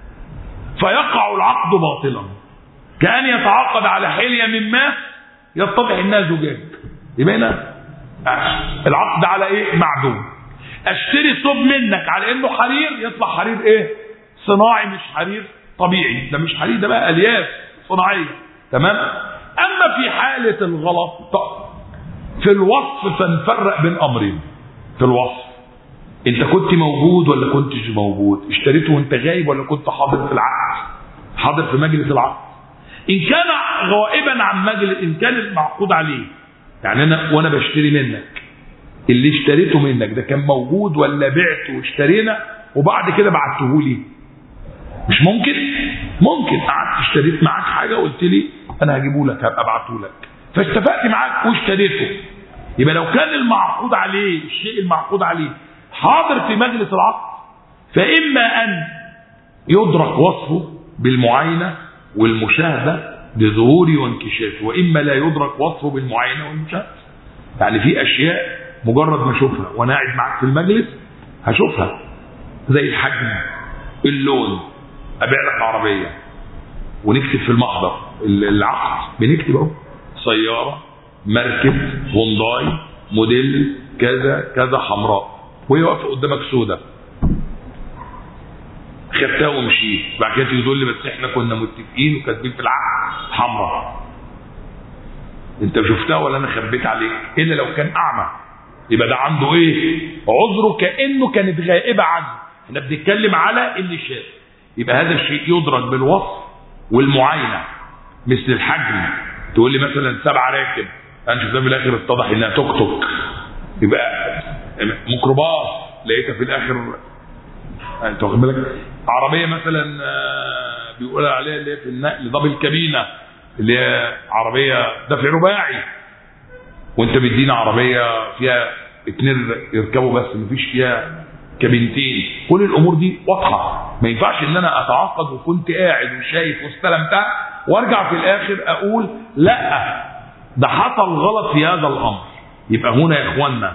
فيقع العقد باطلا كأن يتعاقد على حلية من ماء يتضح انها زجاج يبقى هنا العقد على ايه معدوم اشتري ثوب منك على انه حرير يطلع حرير ايه صناعي مش حرير طبيعي ده مش حرير ده بقى الياف صناعيه تمام اما في حاله الغلط في الوصف فنفرق بين امرين في الوصف انت كنت موجود ولا كنتش موجود اشتريته وانت غايب ولا كنت حاضر في العقد حاضر في مجلس العقد ان كان غائبا عن مجلس ان كان المعقود عليه يعني انا وانا بشتري منك اللي اشتريته منك ده كان موجود ولا بعته واشترينا وبعد كده بعته لي مش ممكن ممكن قعدت اشتريت معاك حاجه وقلت لي انا هجيبه لك هبقى ابعته لك فاتفقت معاك واشتريته يبقى لو كان المعقود عليه الشيء المعقود عليه حاضر في مجلس العقد فاما ان يدرك وصفه بالمعاينه والمشاهده لظهوره وانكشافه واما لا يدرك وصفه بالمعاينه والمشاهده يعني في اشياء مجرد ما اشوفها وانا قاعد معاك في المجلس هشوفها زي الحجم اللون ابيع لك عربيه ونكتب في المحضر العقد بنكتب اهو سياره مركب هونداي موديل كذا كذا حمراء وهي واقفه قدامك سودة خدتها ومشيت بعد كده تيجي تقول لي بس احنا كنا متفقين وكاتبين في العقد حمراء انت شفتها ولا انا خبيت عليك الا لو كان اعمى يبقى ده عنده ايه عذره كانه كانت غائبه عنه احنا بنتكلم على اللي شاف يبقى هذا الشيء يدرك بالوصف والمعاينه مثل الحجم تقول لي مثلا سبعه راكب انا شفتها في الاخر اتضح انها توك توك يبقى ميكروباص لقيتها في الاخر انت واخد بالك عربيه مثلا بيقول عليها اللي هي في النقل دبل كابينه اللي هي عربيه دفع رباعي وانت مدينا عربيه فيها اتنين يركبوا بس مفيش فيها كابينتين كل الامور دي واضحه ما ينفعش ان انا اتعاقد وكنت قاعد وشايف واستلمتها وارجع في الاخر اقول لا ده حصل غلط في هذا الامر يبقى هنا يا اخوانا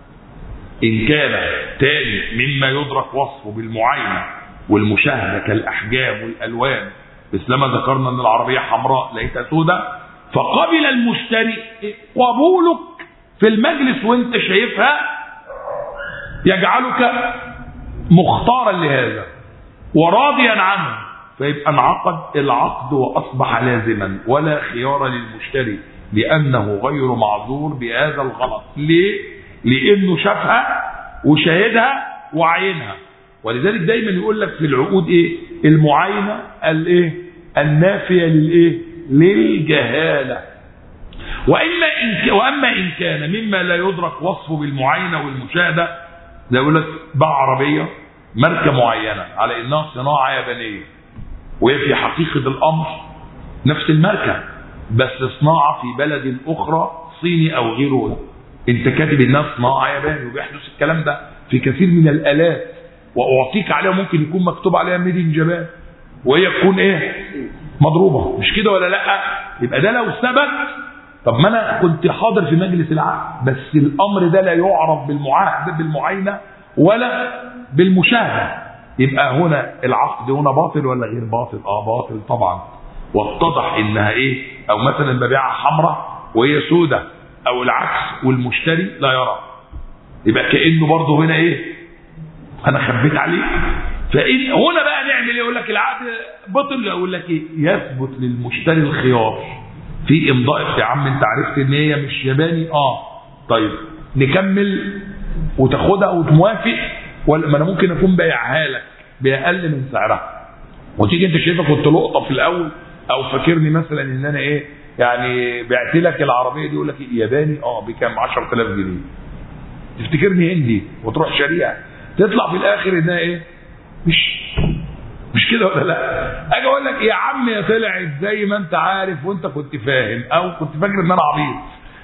ان كان تاني مما يدرك وصفه بالمعاينه والمشاهده كالاحجام والالوان مثلما ذكرنا ان العربيه حمراء لقيتها سوداء فقبل المشتري قبولك في المجلس وانت شايفها يجعلك مختارا لهذا وراضيا عنه فيبقى انعقد العقد واصبح لازما ولا خيار للمشتري لانه غير معذور بهذا الغلط ليه لانه شافها وشاهدها وعينها ولذلك دايما يقول لك في العقود ايه المعاينه الايه النافيه للايه للجهاله واما ان واما ان كان مما لا يدرك وصفه بالمعاينه والمشاهده زي يقول لك باع عربيه ماركه معينه على انها صناعه يابانيه وهي في حقيقه الامر نفس الماركه بس صناعه في بلد اخرى صيني او غيره انت كاتب انها صناعه ياباني وبيحدث الكلام ده في كثير من الالات واعطيك عليها ممكن يكون مكتوب عليها ميد ان جابان وهي تكون ايه مضروبه مش كده ولا لا يبقى ده لو ثبت طب ما انا كنت حاضر في مجلس العقد بس الامر ده لا يعرف بالمعاهده بالمعاينه ولا بالمشاهده يبقى هنا العقد هنا باطل ولا غير باطل اه باطل طبعا واتضح انها ايه او مثلا ببيعها حمراء وهي سودة او العكس والمشتري لا يرى يبقى كانه برضه هنا ايه انا خبيت عليه فإن هنا بقى نعمل ايه يقول لك العقد بطل يقول لك ايه يثبت للمشتري الخيار في امضاء يا عم انت عرفت ان هي مش ياباني اه طيب نكمل وتاخدها وتوافق ولا ما انا ممكن اكون بايعها لك باقل من سعرها وتيجي انت شايفها كنت لقطه في الاول او فاكرني مثلا ان انا ايه يعني بعت لك العربيه دي يقول لك إيه ياباني اه بكام 10000 جنيه تفتكرني هندي وتروح شاريها تطلع في الاخر انها ايه مش مش كده ولا لا اجي اقول لك يا عم يا طلعت زي ما انت عارف وانت كنت فاهم او كنت فاكر ان انا عبيط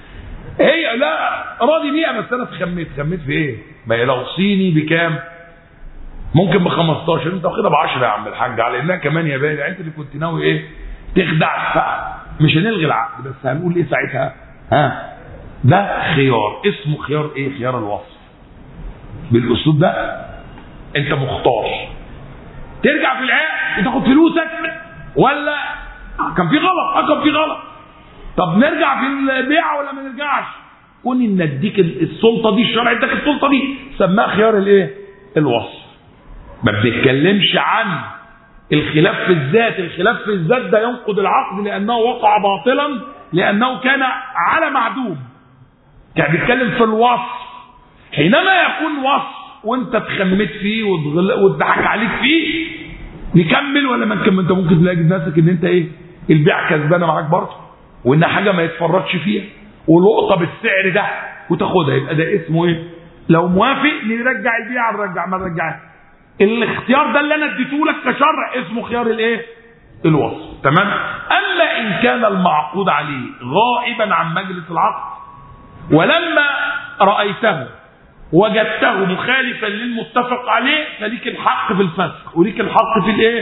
هي لا راضي بيها بس انا اتخميت خميت في ايه ما هي لو صيني بكام ممكن ب 15 انت واخدها ب 10 يا عم الحاج على انها كمان ياباني يعني انت اللي كنت ناوي ايه تخدع مش هنلغي العقد بس هنقول ايه ساعتها ها ده خيار اسمه خيار ايه خيار الوصف بالاسلوب ده انت مختار ترجع في العقد وتاخد فلوسك ولا كان في غلط اه كان في غلط طب نرجع في البيع ولا ما نرجعش كون ان اديك السلطه دي الشرع اداك السلطه دي سماها خيار الايه الوصف ما بنتكلمش عن الخلاف في الذات الخلاف في الذات ده ينقض العقد لانه وقع باطلا لانه كان على معدوم كان بيتكلم في الوصف حينما يكون وصف وانت اتخمت فيه واتضحك عليك فيه نكمل ولا ما نكمل انت ممكن تلاقي نفسك ان انت ايه البيع كسبانه معاك برضه وان حاجه ما يتفرطش فيها ولقطه بالسعر ده وتاخدها يبقى ده اسمه ايه لو موافق نرجع البيع نرجع ما نرجعش الاختيار ده اللي انا اديته لك كشرع اسمه خيار الايه الوصف تمام اما ان كان المعقود عليه غائبا عن مجلس العقد ولما رايته وجدته مخالفا للمتفق عليه فليك الحق في الفسخ وليك الحق في الايه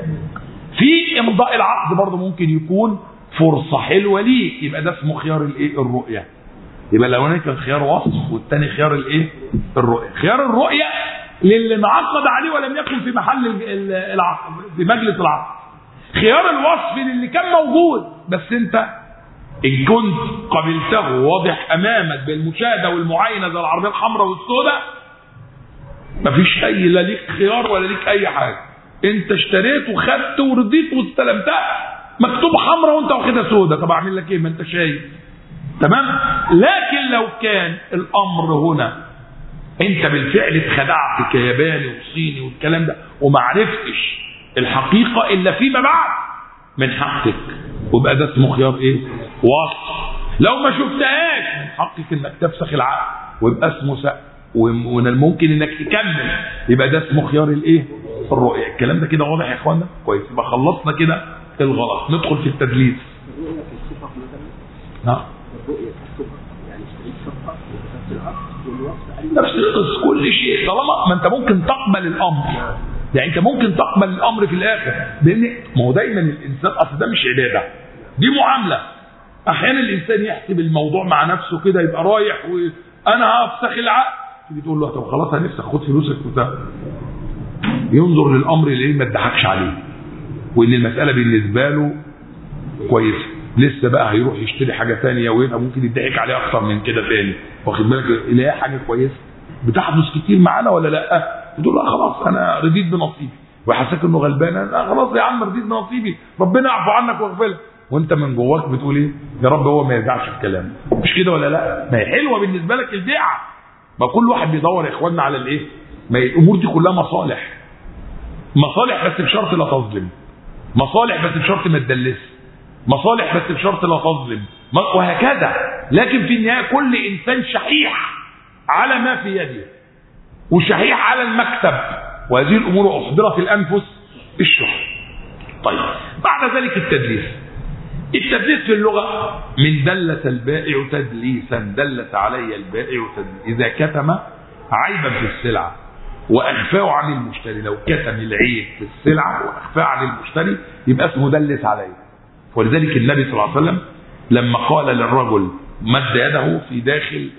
في امضاء العقد برضه ممكن يكون فرصه حلوه ليك يبقى ده اسمه خيار الايه الرؤيه يبقى الاولاني كان خيار وصف والثاني خيار الايه الرؤيه خيار الرؤيه للي انعقد عليه ولم يكن في محل العقد في مجلس العقد خيار الوصف للي كان موجود بس انت ان كنت قبلته واضح امامك بالمشاهده والمعاينه زي العربيه الحمراء والسوداء مفيش اي لا ليك خيار ولا ليك اي حاجه انت اشتريت وخدت ورضيت واستلمتها مكتوب حمراء وانت واخدها سوداء طب اعمل لك ايه ما انت شايف تمام لكن لو كان الامر هنا انت بالفعل اتخدعت كياباني وصيني والكلام ده وما عرفتش الحقيقه الا فيما بعد من حقك ويبقى ده اسمه خيار ايه؟ وصف لو ما شفتهاش من حقك انك تفسخ العقد ويبقى اسمه سقف ومن الممكن انك تكمل يبقى ده اسمه خيار الايه؟ الرؤيه الكلام ده كده واضح يا اخوانا؟ كويس يبقى خلصنا كده الغلط ندخل في التدليس نعم نفس القصه كل شيء طالما ما انت ممكن تقبل الامر يعني انت ممكن تقبل الامر في الاخر لان ما هو دايما الانسان اصل ده مش عباده دي معامله احيانا الانسان يحسب الموضوع مع نفسه كده يبقى رايح وانا هفسخ العقد تيجي تقول له طب خلاص هنفسخ خد فلوسك وبتاع ينظر للامر اللي ما تضحكش عليه وان المساله بالنسبه له كويسه لسه بقى هيروح يشتري حاجه ثانيه ويبقى ممكن يضحك عليه اكتر من كده تاني واخد بالك يلاقي حاجه كويسه بتحدث كتير معانا ولا لا تقول لا خلاص انا رضيت بنصيبي ويحسسك انه غلبان لا خلاص يا عم رضيت بنصيبي ربنا يعفو عنك ويغفر لك وانت من جواك بتقول ايه يا رب هو ما يرجعش في كلامه مش كده ولا لا ما هي حلوه بالنسبه لك البيعه ما كل واحد بيدور يا اخواننا على الايه ما هي الامور دي كلها مصالح مصالح بس بشرط لا تظلم مصالح بس بشرط ما تدلس مصالح بس بشرط لا تظلم وهكذا لكن في النهايه كل انسان شحيح على ما في يده وشحيح على المكتب وهذه الامور احضرت الانفس الشح طيب بعد ذلك التدليس التدليس في اللغه من دلس البائع تدليسا دلس علي البائع تدليسا اذا كتم عيبا في السلعه واخفاه عن المشتري لو كتم العيب في السلعه واخفاه عن المشتري يبقى اسمه دلس عليه ولذلك النبي صلى الله عليه وسلم لما قال للرجل مد يده في داخل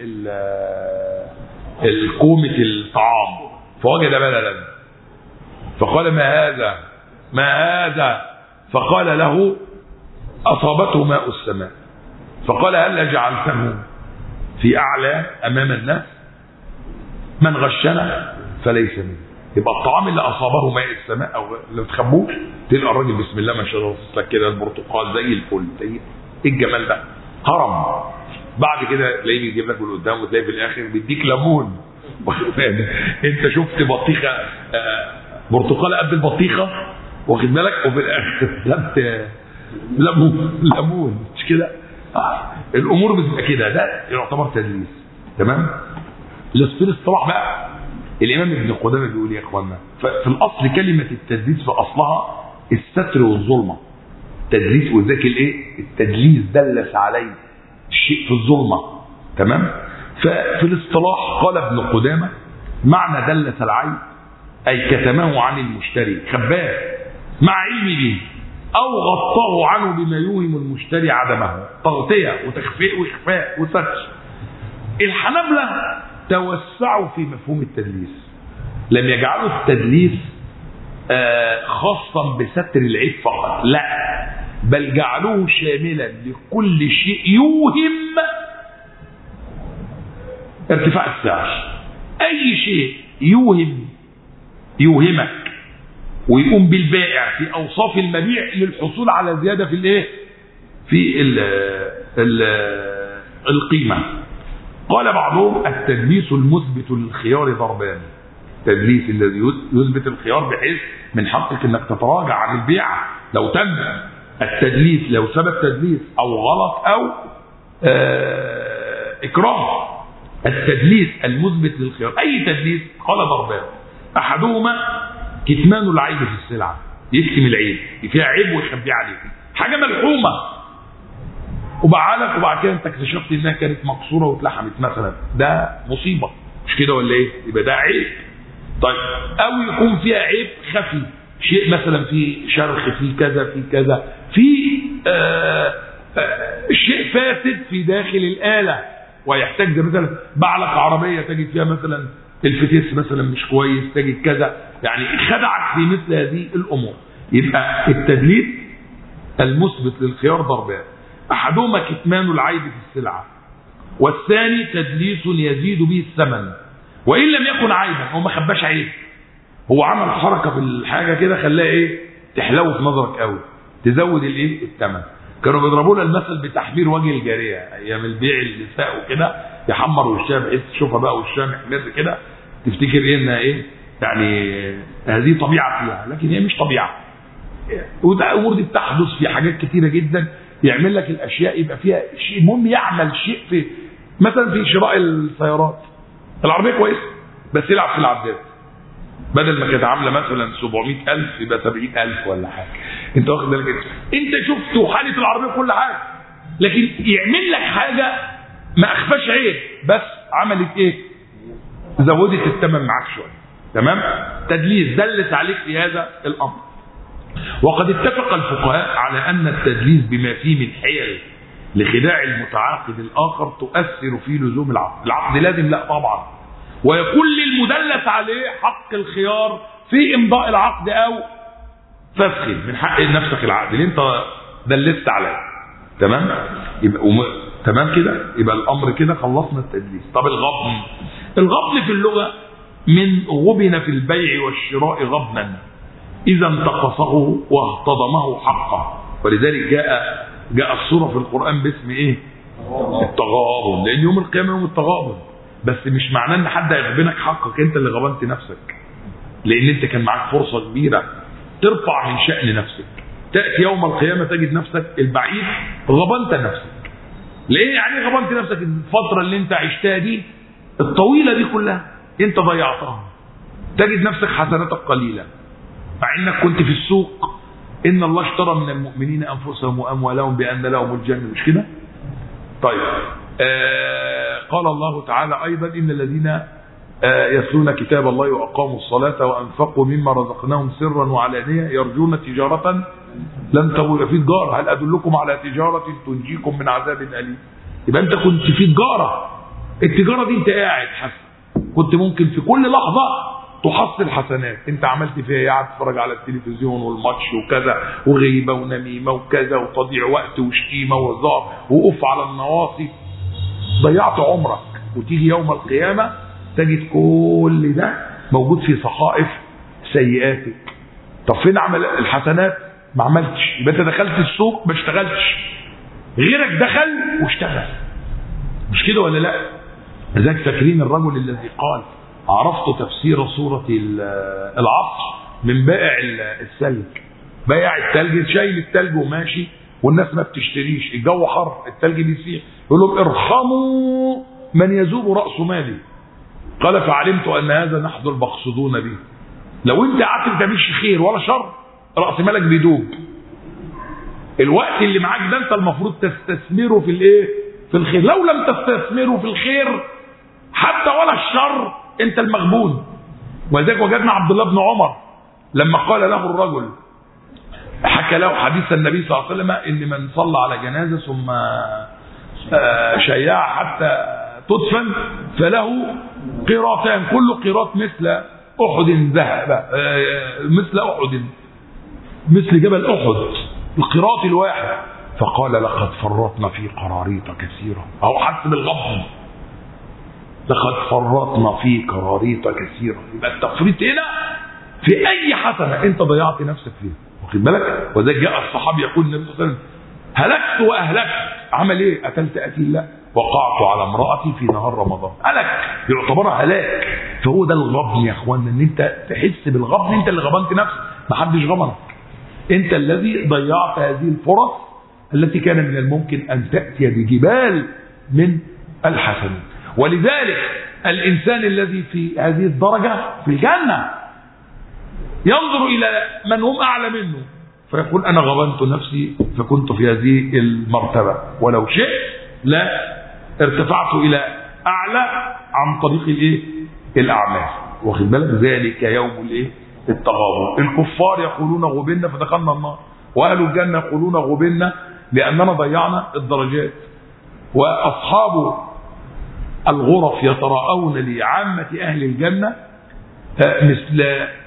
الكومة الطعام فوجد بللا فقال ما هذا ما هذا فقال له أصابته ماء السماء فقال هل جعلته في أعلى أمام الناس من غشنا فليس منه يبقى الطعام اللي اصابه ماء السماء او اللي ما تخبوش تلقى الراجل بسم الله ما شاء الله لك كده البرتقال زي الفل زي ايه الجمال ده هرم بعد كده تلاقيه بيجيب لك من قدام وتلاقي في الاخر بيديك ليمون واخد بالك؟ انت شفت بطيخه آه، برتقاله قد البطيخه واخد بالك وفي الاخر خدت ليمون ليمون مش كده آه، الامور بتبقى كده ده يعتبر تدليس تمام في الاصطلاح بقى الامام ابن قدامه بيقول يا اخوانا ففي الاصل كلمه التدليس في اصلها الستر والظلمه تدليس وذاك الايه التدليس دلس عليه الشيء في الظلمه تمام ففي الاصطلاح قال ابن قدامه معنى دلس العين اي كتمه عن المشتري خباه مع علمه به او غطاه عنه بما يوهم المشتري عدمه تغطيه وتخفيء واخفاء وستر الحنابلة توسعوا في مفهوم التدليس لم يجعلوا التدليس آه، خاصا بستر العيب فقط لا بل جعلوه شاملا لكل شيء يوهم ارتفاع السعر اي شيء يوهم يوهمك ويقوم بالبائع في اوصاف المبيع للحصول على زياده في الايه في ال ال القيمه قال بعضهم التدليس المثبت للخيار ضربان التدليس الذي يثبت الخيار بحيث من حقك انك تتراجع عن البيع لو تم التدليس لو ثبت تدليس او غلط او آه اكراه التدليس المثبت للخيار اي تدليس قال ضربان احدهما كتمان العيب في السلعه يكتم العيب فيها عيب ويخبيه عليك حاجه ملحومه وبعالك وبعد كده انت اكتشفت انها كانت مكسوره واتلحمت مثلا ده مصيبه مش كده ولا ايه؟ يبقى ده عيب طيب او يكون فيها عيب خفي شيء مثلا فيه شرخ فيه كذا فيه كذا في آه آه شيء فاسد في داخل الاله ويحتاج زي مثلا بعلك عربيه تجد فيها مثلا الفتيس مثلا مش كويس تجد كذا يعني خدعك في مثل هذه الامور يبقى التدليس المثبت للخيار ضربان احدهما كتمان العيب في السلعه والثاني تدليس يزيد به الثمن وان لم يكن عيبا هو ما خباش عيب هو عمل حركه في الحاجه كده خلاها ايه تحلو في نظرك قوي تزود الايه الثمن كانوا بيضربوا لنا المثل بتحمير وجه الجاريه ايام البيع النساء وكده يحمر وشها بحيث تشوفها بقى وشها محمر كده تفتكر ايه انها ايه يعني هذه طبيعه فيها لكن هي مش طبيعه وده الامور دي بتحدث في حاجات كتيره جدا يعمل لك الاشياء يبقى فيها شيء المهم يعمل شيء في مثلا في شراء السيارات العربيه كويسه بس يلعب في العداد بدل ما كانت عامله مثلا 700000 يبقى 70000 ولا حاجه انت واخد بالك انت شفت حاله العربيه كل حاجه لكن يعمل لك حاجه ما اخفاش عيب بس عملت ايه زودت الثمن معاك شويه تمام تدليس دلس عليك في هذا الامر وقد اتفق الفقهاء على ان التدليس بما فيه من حيل لخداع المتعاقد الاخر تؤثر في لزوم العقد العقد لازم لا طبعا ويكون للمدلس عليه حق الخيار في امضاء العقد او فسخه من حق نفسك العقد اللي انت دلست عليه تمام يبقى وم... تمام كده يبقى الامر كده خلصنا التدليس طب الغبن الغبن في اللغه من غبن في البيع والشراء غبنا اذا انتقصه واهتضمه حقه ولذلك جاء جاء الصوره في القران باسم ايه التغابن لان يوم القيامه يوم التغابن بس مش معناه ان حد هيغبنك حقك انت اللي غبنت نفسك لان انت كان معاك فرصه كبيره ترفع من شان نفسك تاتي يوم القيامه تجد نفسك البعيد غبنت نفسك ليه يعني غبنت نفسك الفتره اللي انت عشتها دي الطويله دي كلها انت ضيعتها تجد نفسك حسناتك قليله مع انك كنت في السوق ان الله اشترى من المؤمنين انفسهم واموالهم بان لهم الجنه مش كده طيب آه قال الله تعالى ايضا ان الذين آه يتلون كتاب الله واقاموا الصلاه وانفقوا مما رزقناهم سرا وعلانيه يرجون تجاره لن تبور في تجاره هل ادلكم على تجاره تنجيكم من عذاب اليم يبقى انت كنت في تجاره التجاره دي انت قاعد حسن كنت ممكن في كل لحظه تحصل حسنات انت عملت فيها ايه قاعد تتفرج على التلفزيون والماتش وكذا وغيبه ونميمه وكذا وتضييع وقت وشتيمه وهزار وقف على النواصي ضيعت عمرك وتيجي يوم القيامه تجد كل ده موجود في صحائف سيئاتك طب فين عمل الحسنات ما عملتش يبقى انت دخلت السوق ما اشتغلتش غيرك دخل واشتغل مش كده ولا لا لذلك فاكرين الرجل الذي قال عرفت تفسير سورة العصر من بائع الثلج بائع الثلج شايل الثلج وماشي والناس ما بتشتريش الجو حر الثلج بيسيح يقول لهم ارحموا من يذوب رأس مالي قال فعلمت أن هذا نحن المقصودون به لو انت قعدت ما تعملش خير ولا شر رأس مالك بيدوب الوقت اللي معاك ده انت المفروض تستثمره في الايه في الخير لو لم تستثمره في الخير حتى ولا الشر انت المغبون ولذلك وجدنا عبد الله بن عمر لما قال له الرجل حكى له حديث النبي صلى الله عليه وسلم ان من صلى على جنازه ثم شيع حتى تدفن فله قيراطان كل قيراط مثل احد ذهب مثل احد مثل جبل احد القيراط الواحد فقال لقد فرطنا في قراريط كثيره او حس بالغضب لقد فرطنا في قراريط كثيره يبقى التفريط هنا في اي حسنه انت ضيعت نفسك فيها واخد بالك وذلك جاء الصحابي يقول النبي صلى الله عليه وسلم هلكت واهلكت عمل ايه قتلت قتيل لا وقعت على امرأتي في نهار رمضان هلك يعتبرها هلاك فهو ده الغبن يا اخوانا ان انت تحس بالغبن انت اللي غبنت نفسك ما حدش غبنك انت الذي ضيعت هذه الفرص التي كان من الممكن ان تأتي بجبال من الحسنين ولذلك الانسان الذي في هذه الدرجة في الجنة ينظر الى من هم اعلى منه فيقول انا غبنت نفسي فكنت في هذه المرتبة ولو شئت لا ارتفعت الى اعلى عن طريق الايه الاعمال واخد بالك ذلك يوم الايه التغابن الكفار يقولون غبنا فدخلنا النار واهل الجنه يقولون غبنا لاننا ضيعنا الدرجات واصحاب الغرف يتراءون لعامه اهل الجنه مثل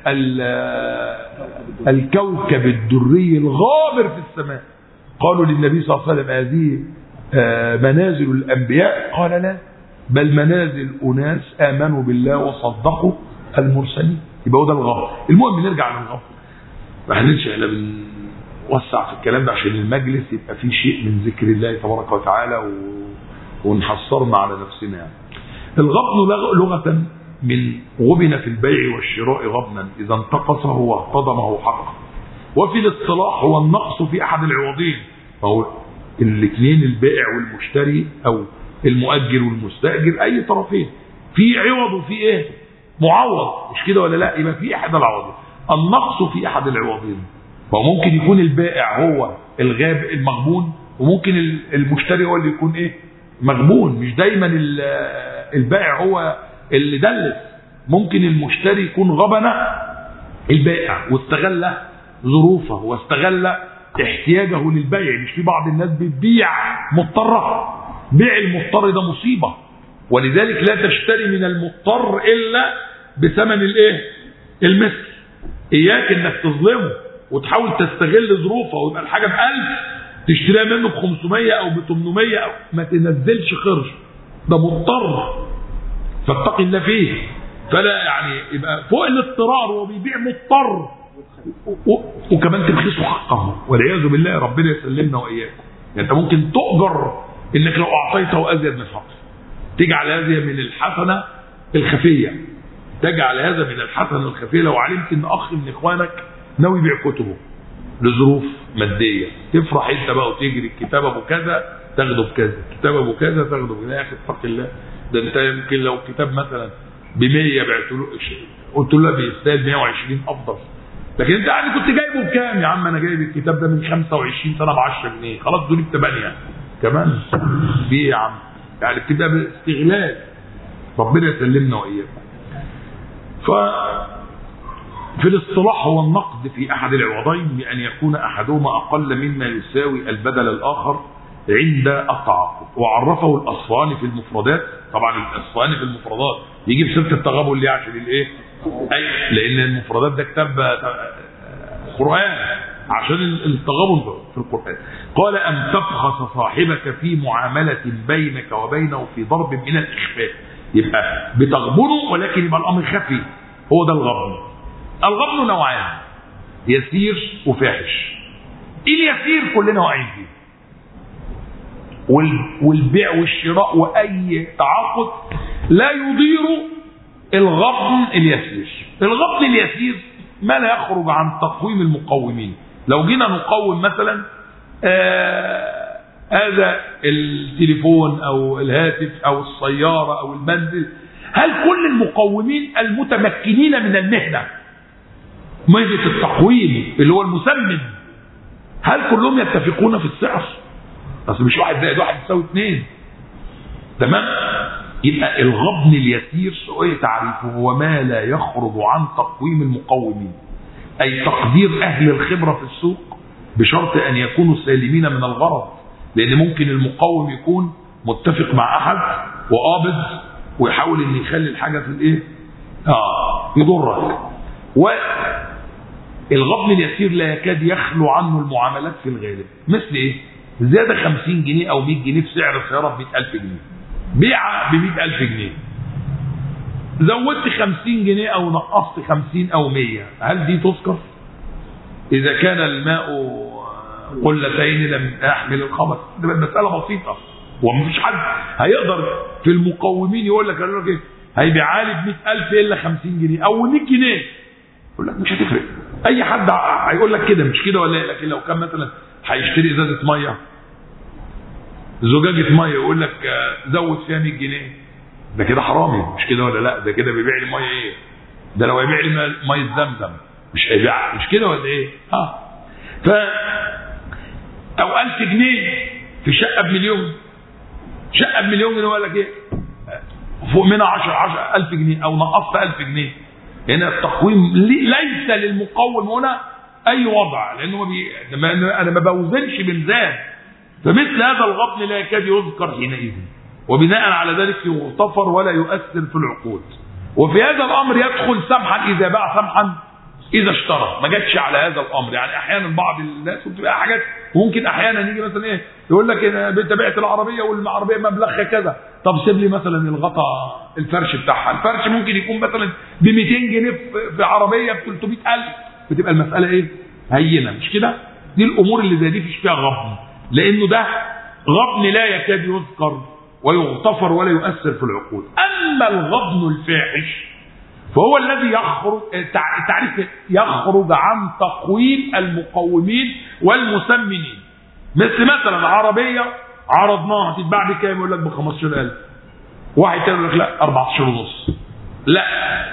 الكوكب الدري الغابر في السماء قالوا للنبي صلى الله عليه وسلم هذه منازل الأنبياء قال لا بل منازل أناس آمنوا بالله وصدقوا المرسلين يبقى هو ده الغفر المهم نرجع للغفر ما احناش احنا بنوسع في الكلام ده عشان المجلس يبقى فيه شيء من ذكر الله تبارك وتعالى و... ونحصرنا على نفسنا يعني. الغبن لغة من غبن في البيع والشراء غبنا إذا انتقصه واهتضمه حقا وفي الاصطلاح هو النقص في أحد العوضين فهو الاثنين البائع والمشتري او المؤجر والمستاجر اي طرفين في عوض وفي ايه معوض مش كده ولا لا يبقى في احد العوضين النقص في احد العوضين فممكن يكون البائع هو الغاب المغبون وممكن المشتري هو اللي يكون ايه مغبون مش دايما البائع هو اللي دلس ممكن المشتري يكون غبن البائع واستغل ظروفه واستغل احتياجه للبيع مش في بعض الناس بتبيع مضطرة بيع المضطر ده مصيبة ولذلك لا تشتري من المضطر إلا بثمن الايه المثل إياك إنك تظلمه وتحاول تستغل ظروفه ويبقى الحاجة ب 1000 تشتريها منه ب 500 أو ب 800 أو ما تنزلش قرش ده مضطر فاتق الله فيه فلا يعني يبقى فوق الاضطرار وهو بيبيع مضطر وكمان تبخسوا حقه والعياذ بالله ربنا يسلمنا واياكم يعني انت ممكن تؤجر انك لو اعطيته ازيد من حقه تجعل هذه من الحسنه الخفيه تجعل هذا من الحسنه الخفيه لو علمت ان اخ من اخوانك ناوي يبيع كتبه لظروف ماديه تفرح انت بقى وتجري الكتاب ابو كذا تاخده بكذا كتاب ابو كذا تاخده بكذا يا اخي اتق الله ده انت يمكن لو كتاب مثلا ب 100 بعت له قلت له بيستاهل 120 افضل لكن انت يعني كنت جايبه بكام يا عم انا جايب الكتاب ده من 25 سنه ب 10 جنيه خلاص دول ب 8 كمان في يا عم يعني بتبقى باستغلال ربنا يسلمنا واياكم ف في الاصطلاح هو النقد في احد العوضين بان يكون احدهما اقل مما يساوي البدل الاخر عند التعاقد وعرفه الاصفهاني في المفردات طبعا الاصفهاني في المفردات يجيب سيره التغابن ليه عشان الايه اي لان المفردات ده كتاب قران عشان التغابن في القران قال ام تبخس صاحبك في معامله بينك وبينه في ضرب من الاخفاء يبقى بتغبنه ولكن يبقى الامر خفي هو ده الغبن الغبن نوعان يسير وفاحش اليسير كلنا واقعين فيه والبيع والشراء واي تعاقد لا يضير الغبن اليسير الغبن اليسير ما لا يخرج عن تقويم المقومين لو جينا نقوم مثلا آه هذا التليفون او الهاتف او السيارة او المنزل هل كل المقومين المتمكنين من المهنة مهنة التقويم اللي هو المسمن هل كلهم يتفقون في السعر اصل مش واحد زائد واحد يساوي اثنين تمام يبقى الغبن اليسير ايه تعريفه هو ما لا يخرج عن تقويم المقومين اي تقدير اهل الخبرة في السوق بشرط ان يكونوا سالمين من الغرض لان ممكن المقوم يكون متفق مع احد وقابض ويحاول ان يخلي الحاجة في الايه اه يضرك والغبن اليسير لا يكاد يخلو عنه المعاملات في الغالب مثل ايه زيادة 50 جنيه او 100 جنيه في سعر السيارة ب 100000 جنيه بيعة ب 100000 جنيه زودت 50 جنيه او نقصت 50 او 100 هل دي تذكر اذا كان الماء قلتين لم يحمل الخبث ده مسألة بسيطة ومفيش حد هيقدر في المقومين يقول لك قالوا لك ايه هيبيع لي ب 100000 الا 50 جنيه او 100 جنيه يقول لك مش هتفرق اي حد هيقول لك كده مش كده ولا ايه لكن لو كان مثلا هيشتري ازازه ميه زجاجه ميه يقول لك زود فيها 100 جنيه ده كده حرامي مش كده ولا لا ده كده بيبيع لي ميه ايه ده لو هيبيع لي ميه زمزم مش هيبيع مش كده ولا ايه اه ف او 1000 جنيه في شقه بمليون شقه بمليون جنيه يقول لك ايه فوق منها 10 10000 جنيه او نقصت 1000 جنيه هنا التقويم ليس للمقوم هنا اي وضع لانه ما بي... انا ما بوزنش بميزان فمثل هذا الغبن لا يكاد يذكر حينئذ وبناء على ذلك يغتفر ولا يؤثر في العقود وفي هذا الامر يدخل سمحا اذا باع سمحا اذا اشترى ما جاتش على هذا الامر يعني احيانا بعض الناس بتبقى حاجات ممكن احيانا يجي مثلا ايه يقول لك انت بعت العربيه والعربيه مبلغها كذا طب سيب لي مثلا الغطاء الفرش بتاعها الفرش ممكن يكون مثلا ب 200 جنيه في عربيه ب 300000 بتبقى المساله ايه هينه مش كده دي الامور اللي زي دي فيش فيها غبن لانه ده غبن لا يكاد يذكر ويغتفر ولا يؤثر في العقود اما الغبن الفاحش فهو الذي يخرج تعريف يخرج عن تقويم المقومين والمسمنين مثل مثلا عربيه عرضناها تتباع بكام يقول لك ب 15000 واحد تاني يقول لك لا 14 ونص لا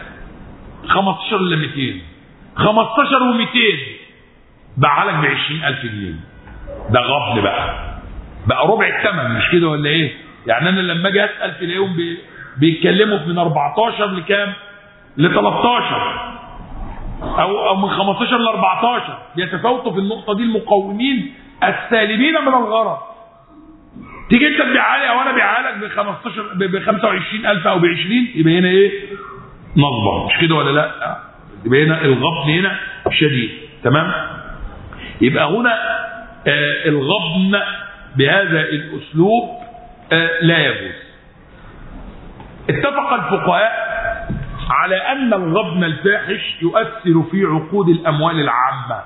15 الا 200 15 و200 باعها لك ب 20000 جنيه ده غبن بقى بقى ربع الثمن مش كده ولا ايه يعني انا لما اجي اسال تلاقيهم بي بيتكلموا من 14 لكام ل 13 او او من 15 ل 14 بيتفاوتوا في النقطه دي المقومين السالمين من الغرض تيجي انت تبيعها لي او انا ابيعها لك ب 15 ب 25000 او ب 20 يبقى هنا ايه؟ نصبه مش كده ولا لا؟ يبقى هنا الغبن هنا شديد تمام؟ يبقى هنا آه الغبن بهذا الاسلوب آه لا يجوز. اتفق الفقهاء على ان الغبن الفاحش يؤثر في عقود الاموال العامه.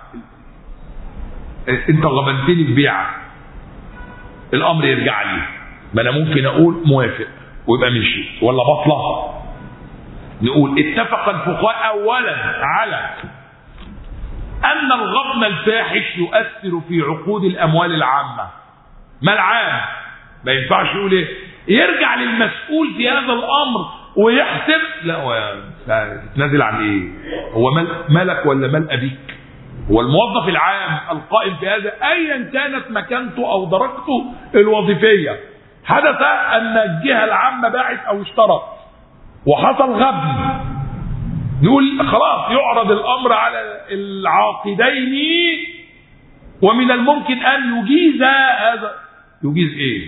انت غبنتني في بيعه الامر يرجع لي ما انا ممكن اقول موافق ويبقى مشي ولا بطلة نقول اتفق الفقهاء اولا على ان الغبن الفاحش يؤثر في عقود الاموال العامة ما العام ما ينفعش يقول ايه يرجع للمسؤول في هذا الامر ويحسب لا هو تنازل عن ايه هو مال مالك ولا مال ابيك هو الموظف العام القائم في هذا ايا كانت مكانته او درجته الوظيفيه حدث ان الجهه العامه باعت او اشترت وحصل غبن نقول خلاص يعرض الامر على العاقدين ومن الممكن ان يجيز هذا يجيز ايه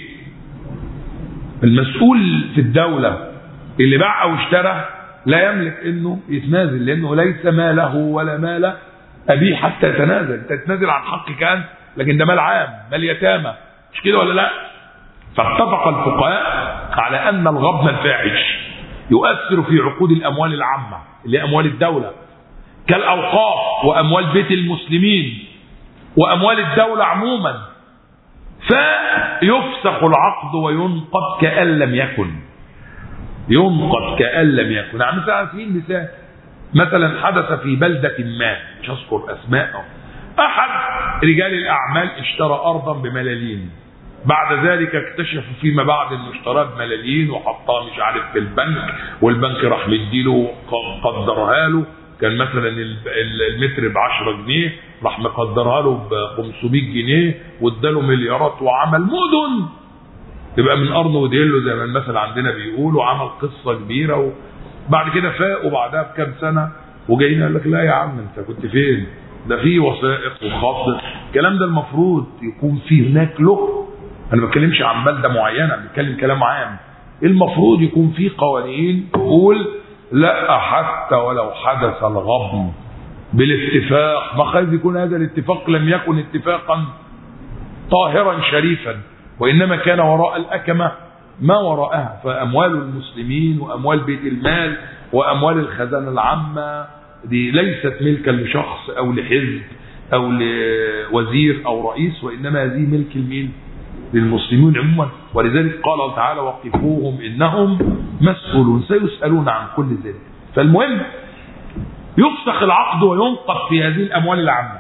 المسؤول في الدوله اللي باع او اشترى لا يملك انه يتنازل لانه ليس ماله ولا مال ابيه حتى يتنازل انت تتنازل عن حقك انت لكن ده مال عام مال يتامى مش كده ولا لا فاتفق الفقهاء على ان الغبن الفاحش يؤثر في عقود الاموال العامه اللي هي اموال الدوله كالاوقاف واموال بيت المسلمين واموال الدوله عموما فيفسخ العقد وينقض كان لم يكن ينقض كأن لم يكن يعني مثلا على سبيل المثال مثلا حدث في بلدة ما مش هذكر أسماء أحد رجال الأعمال اشترى أرضا بملالين بعد ذلك اكتشفوا فيما بعد انه اشتراه بملالين وحطها مش عارف في البنك والبنك راح مديله قدرها له كان مثلا المتر ب 10 جنيه راح مقدرها له ب 500 جنيه واداله مليارات وعمل مدن يبقى من ارض وديله زي ما المثل عندنا بيقول وعمل قصه كبيره وبعد كده فاق وبعدها بكام سنه وجايين قال لك لا يا عم انت كنت فين؟ ده في وثائق وخط الكلام ده المفروض يكون في هناك له انا ما بتكلمش عن بلده معينه بتكلم كلام عام المفروض يكون في قوانين تقول لا حتى ولو حدث الغبن بالاتفاق ما قد يكون هذا الاتفاق لم يكن اتفاقا طاهرا شريفا وانما كان وراء الاكمه ما وراءها فاموال المسلمين واموال بيت المال واموال الخزانه العامه دي ليست ملكا لشخص او لحزب او لوزير او رئيس وانما هذه ملك المين للمسلمين عموما ولذلك قال الله تعالى وقفوهم انهم مسؤولون سيسالون عن كل ذلك فالمهم يفسخ العقد وينقض في هذه الاموال العامه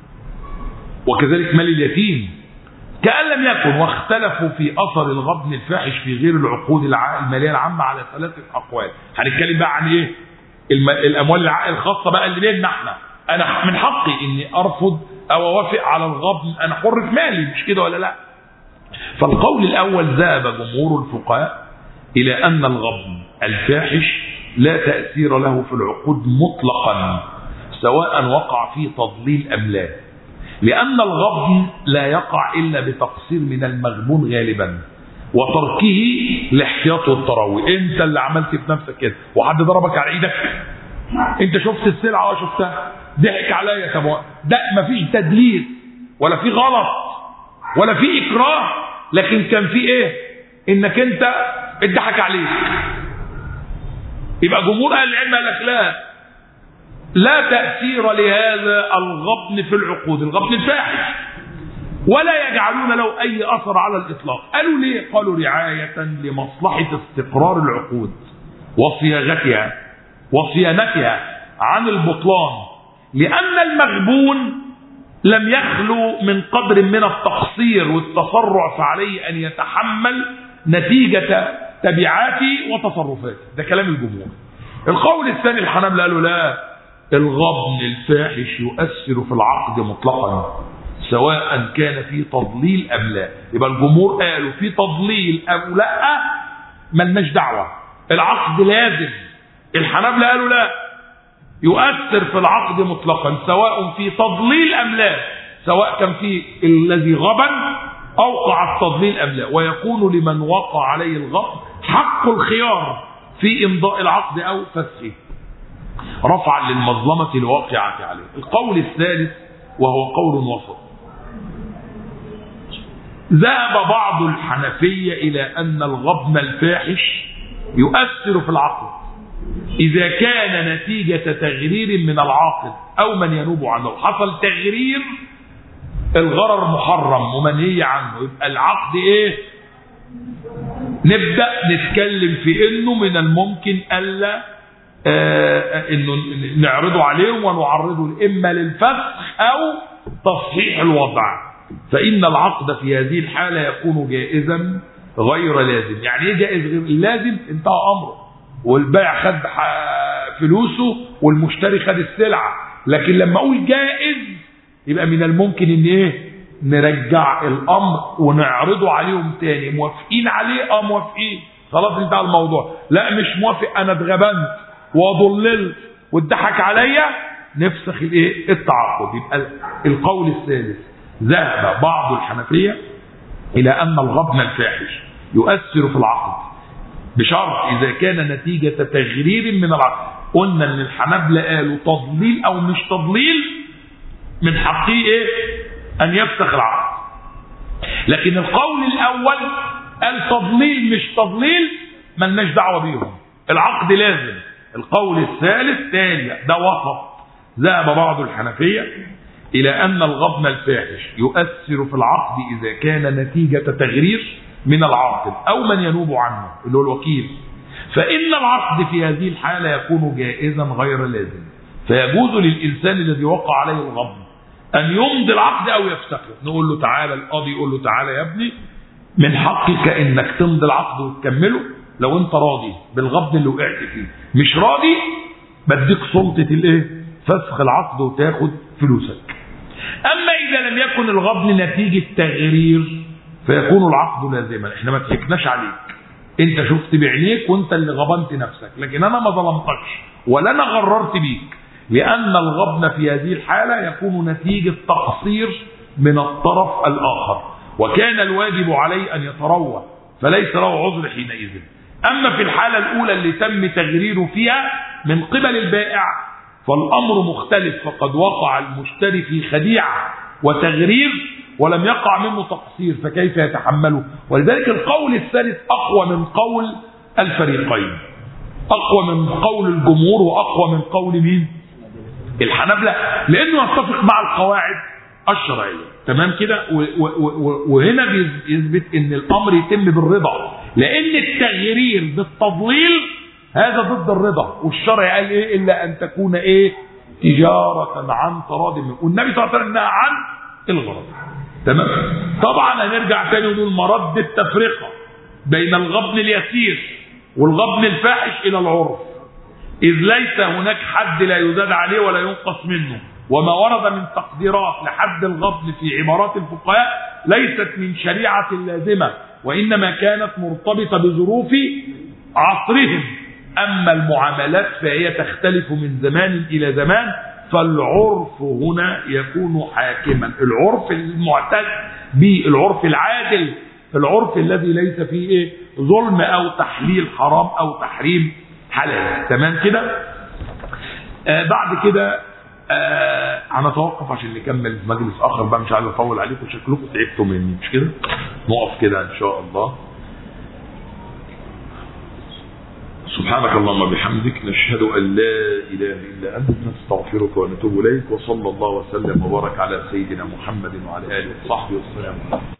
وكذلك مال اليتيم كأن لم يكن واختلفوا في أثر الغبن الفاحش في غير العقود المالية العامة على ثلاثة أقوال هنتكلم بقى عن إيه الأموال الخاصة بقى اللي بيننا احنا أنا من حقي إني أرفض أو أوافق على الغبن أنا حر في مالي مش كده ولا لا فالقول الأول ذهب جمهور الفقهاء إلى أن الغبن الفاحش لا تأثير له في العقود مطلقا سواء وقع فيه تضليل أم لا لأن الغبن لا يقع إلا بتقصير من المغبون غالبا وتركه الاحتياط والتروي انت اللي عملت بنفسك كده وحد ضربك على ايدك انت شفت السلعه اه شفتها ضحك عليا طب ده مفيش تدليس ولا في غلط ولا في اكراه لكن كان في ايه انك انت اتضحك عليك يبقى جمهور اهل العلم قال لك لا لا تاثير لهذا الغبن في العقود الغبن الفاحش ولا يجعلون له اي اثر على الاطلاق قالوا ليه قالوا رعايه لمصلحه استقرار العقود وصياغتها وصيانتها عن البطلان لان المغبون لم يخلو من قدر من التقصير والتسرع فعليه ان يتحمل نتيجه تبعاته وتصرفاته ده كلام الجمهور القول الثاني الحنابلة قالوا لا الغبن الفاحش يؤثر في العقد مطلقا سواء كان في تضليل ام لا يبقى الجمهور قالوا في تضليل او لا ملناش دعوه العقد لازم الحنابلة قالوا لا يؤثر في العقد مطلقا سواء في تضليل ام لا سواء كان في الذي غبن اوقع التضليل ام لا ويكون لمن وقع عليه الغبن حق الخيار في امضاء العقد او فسخه رفعا للمظلمه الواقعه عليه القول الثالث وهو قول وسط ذهب بعض الحنفيه الى ان الغبن الفاحش يؤثر في العقد إذا كان نتيجة تغرير من العاقد أو من ينوب عنه حصل تغرير الغرر محرم ومنهي عنه يبقى العقد إيه نبدأ نتكلم في إنه من الممكن ألا آه إنه نعرضه عليهم ونعرضه إما للفسخ أو تصحيح الوضع فإن العقد في هذه الحالة يكون جائزا غير لازم يعني إيه جائز غير لازم انتهى أمره والبائع خد فلوسه والمشتري خد السلعة لكن لما اقول جائز يبقى من الممكن ان ايه نرجع الامر ونعرضه عليهم تاني موافقين عليه اه موافقين خلاص انتهى الموضوع لا مش موافق انا اتغبنت وضللت واتضحك عليا نفسخ الايه التعاقد يبقى القول الثالث ذهب بعض الحنفيه الى ان الغبن الفاحش يؤثر في العقد بشرط اذا كان نتيجة تغرير من العقد قلنا ان الحنابلة قالوا تضليل او مش تضليل من حقه ايه ان يفسخ العقد لكن القول الاول قال تضليل مش تضليل ملناش دعوة بيهم العقد لازم القول الثالث تاني ده وسط ذهب بعض الحنفية الى ان الغبن الفاحش يؤثر في العقد اذا كان نتيجة تغرير من العاقل او من ينوب عنه اللي هو الوكيل فإن العقد في هذه الحالة يكون جائزا غير لازم فيجوز للإنسان الذي وقع عليه الغبن أن يمضي العقد أو يفسخه نقول له تعالى القاضي يقول له تعالى يا ابني من حقك انك تمضي العقد وتكمله لو انت راضي بالغبن اللي وقعت فيه مش راضي بديك سلطة الايه فسخ العقد وتاخد فلوسك اما اذا لم يكن الغبن نتيجة تغرير فيكون العقد لازما احنا ما ضحكناش عليك انت شفت بعينيك وانت اللي غبنت نفسك لكن انا ما ظلمتكش ولا انا غررت بيك لان الغبن في هذه الحالة يكون نتيجة تقصير من الطرف الاخر وكان الواجب عليه ان يتروى فليس له عذر حينئذ اما في الحالة الاولى اللي تم تغريره فيها من قبل البائع فالامر مختلف فقد وقع المشتري في خديعة وتغرير ولم يقع منه تقصير فكيف يتحمله ولذلك القول الثالث اقوى من قول الفريقين اقوى من قول الجمهور واقوى من قول مين الحنابلة لانه يتفق مع القواعد الشرعية تمام كده وهنا بيثبت ان الامر يتم بالرضا لان التغيير بالتضليل هذا ضد الرضا والشرع قال ايه الا ان تكون ايه تجارة عن تراض منكم والنبي صلى الله عليه وسلم نهى عن الغرض تمام طبعا هنرجع تاني ونقول مرد التفرقة بين الغبن اليسير والغبن الفاحش الى العرف اذ ليس هناك حد لا يزاد عليه ولا ينقص منه وما ورد من تقديرات لحد الغضن في عبارات الفقهاء ليست من شريعة لازمة وإنما كانت مرتبطة بظروف عصرهم أما المعاملات فهي تختلف من زمان إلى زمان فالعرف هنا يكون حاكما العرف المعتد به العرف العادل العرف الذي ليس فيه إيه ظلم أو تحليل حرام أو تحريم حلال تمام كده آه بعد كده آه هنتوقف عشان نكمل في مجلس اخر بقى مش عايز اطول عليكم شكلكم تعبتوا مني مش كده نقف كده ان شاء الله سبحانك اللهم وبحمدك نشهد ان لا اله الا انت نستغفرك ونتوب اليك وصلى الله وسلم وبارك على سيدنا محمد وعلى اله وصحبه وسلم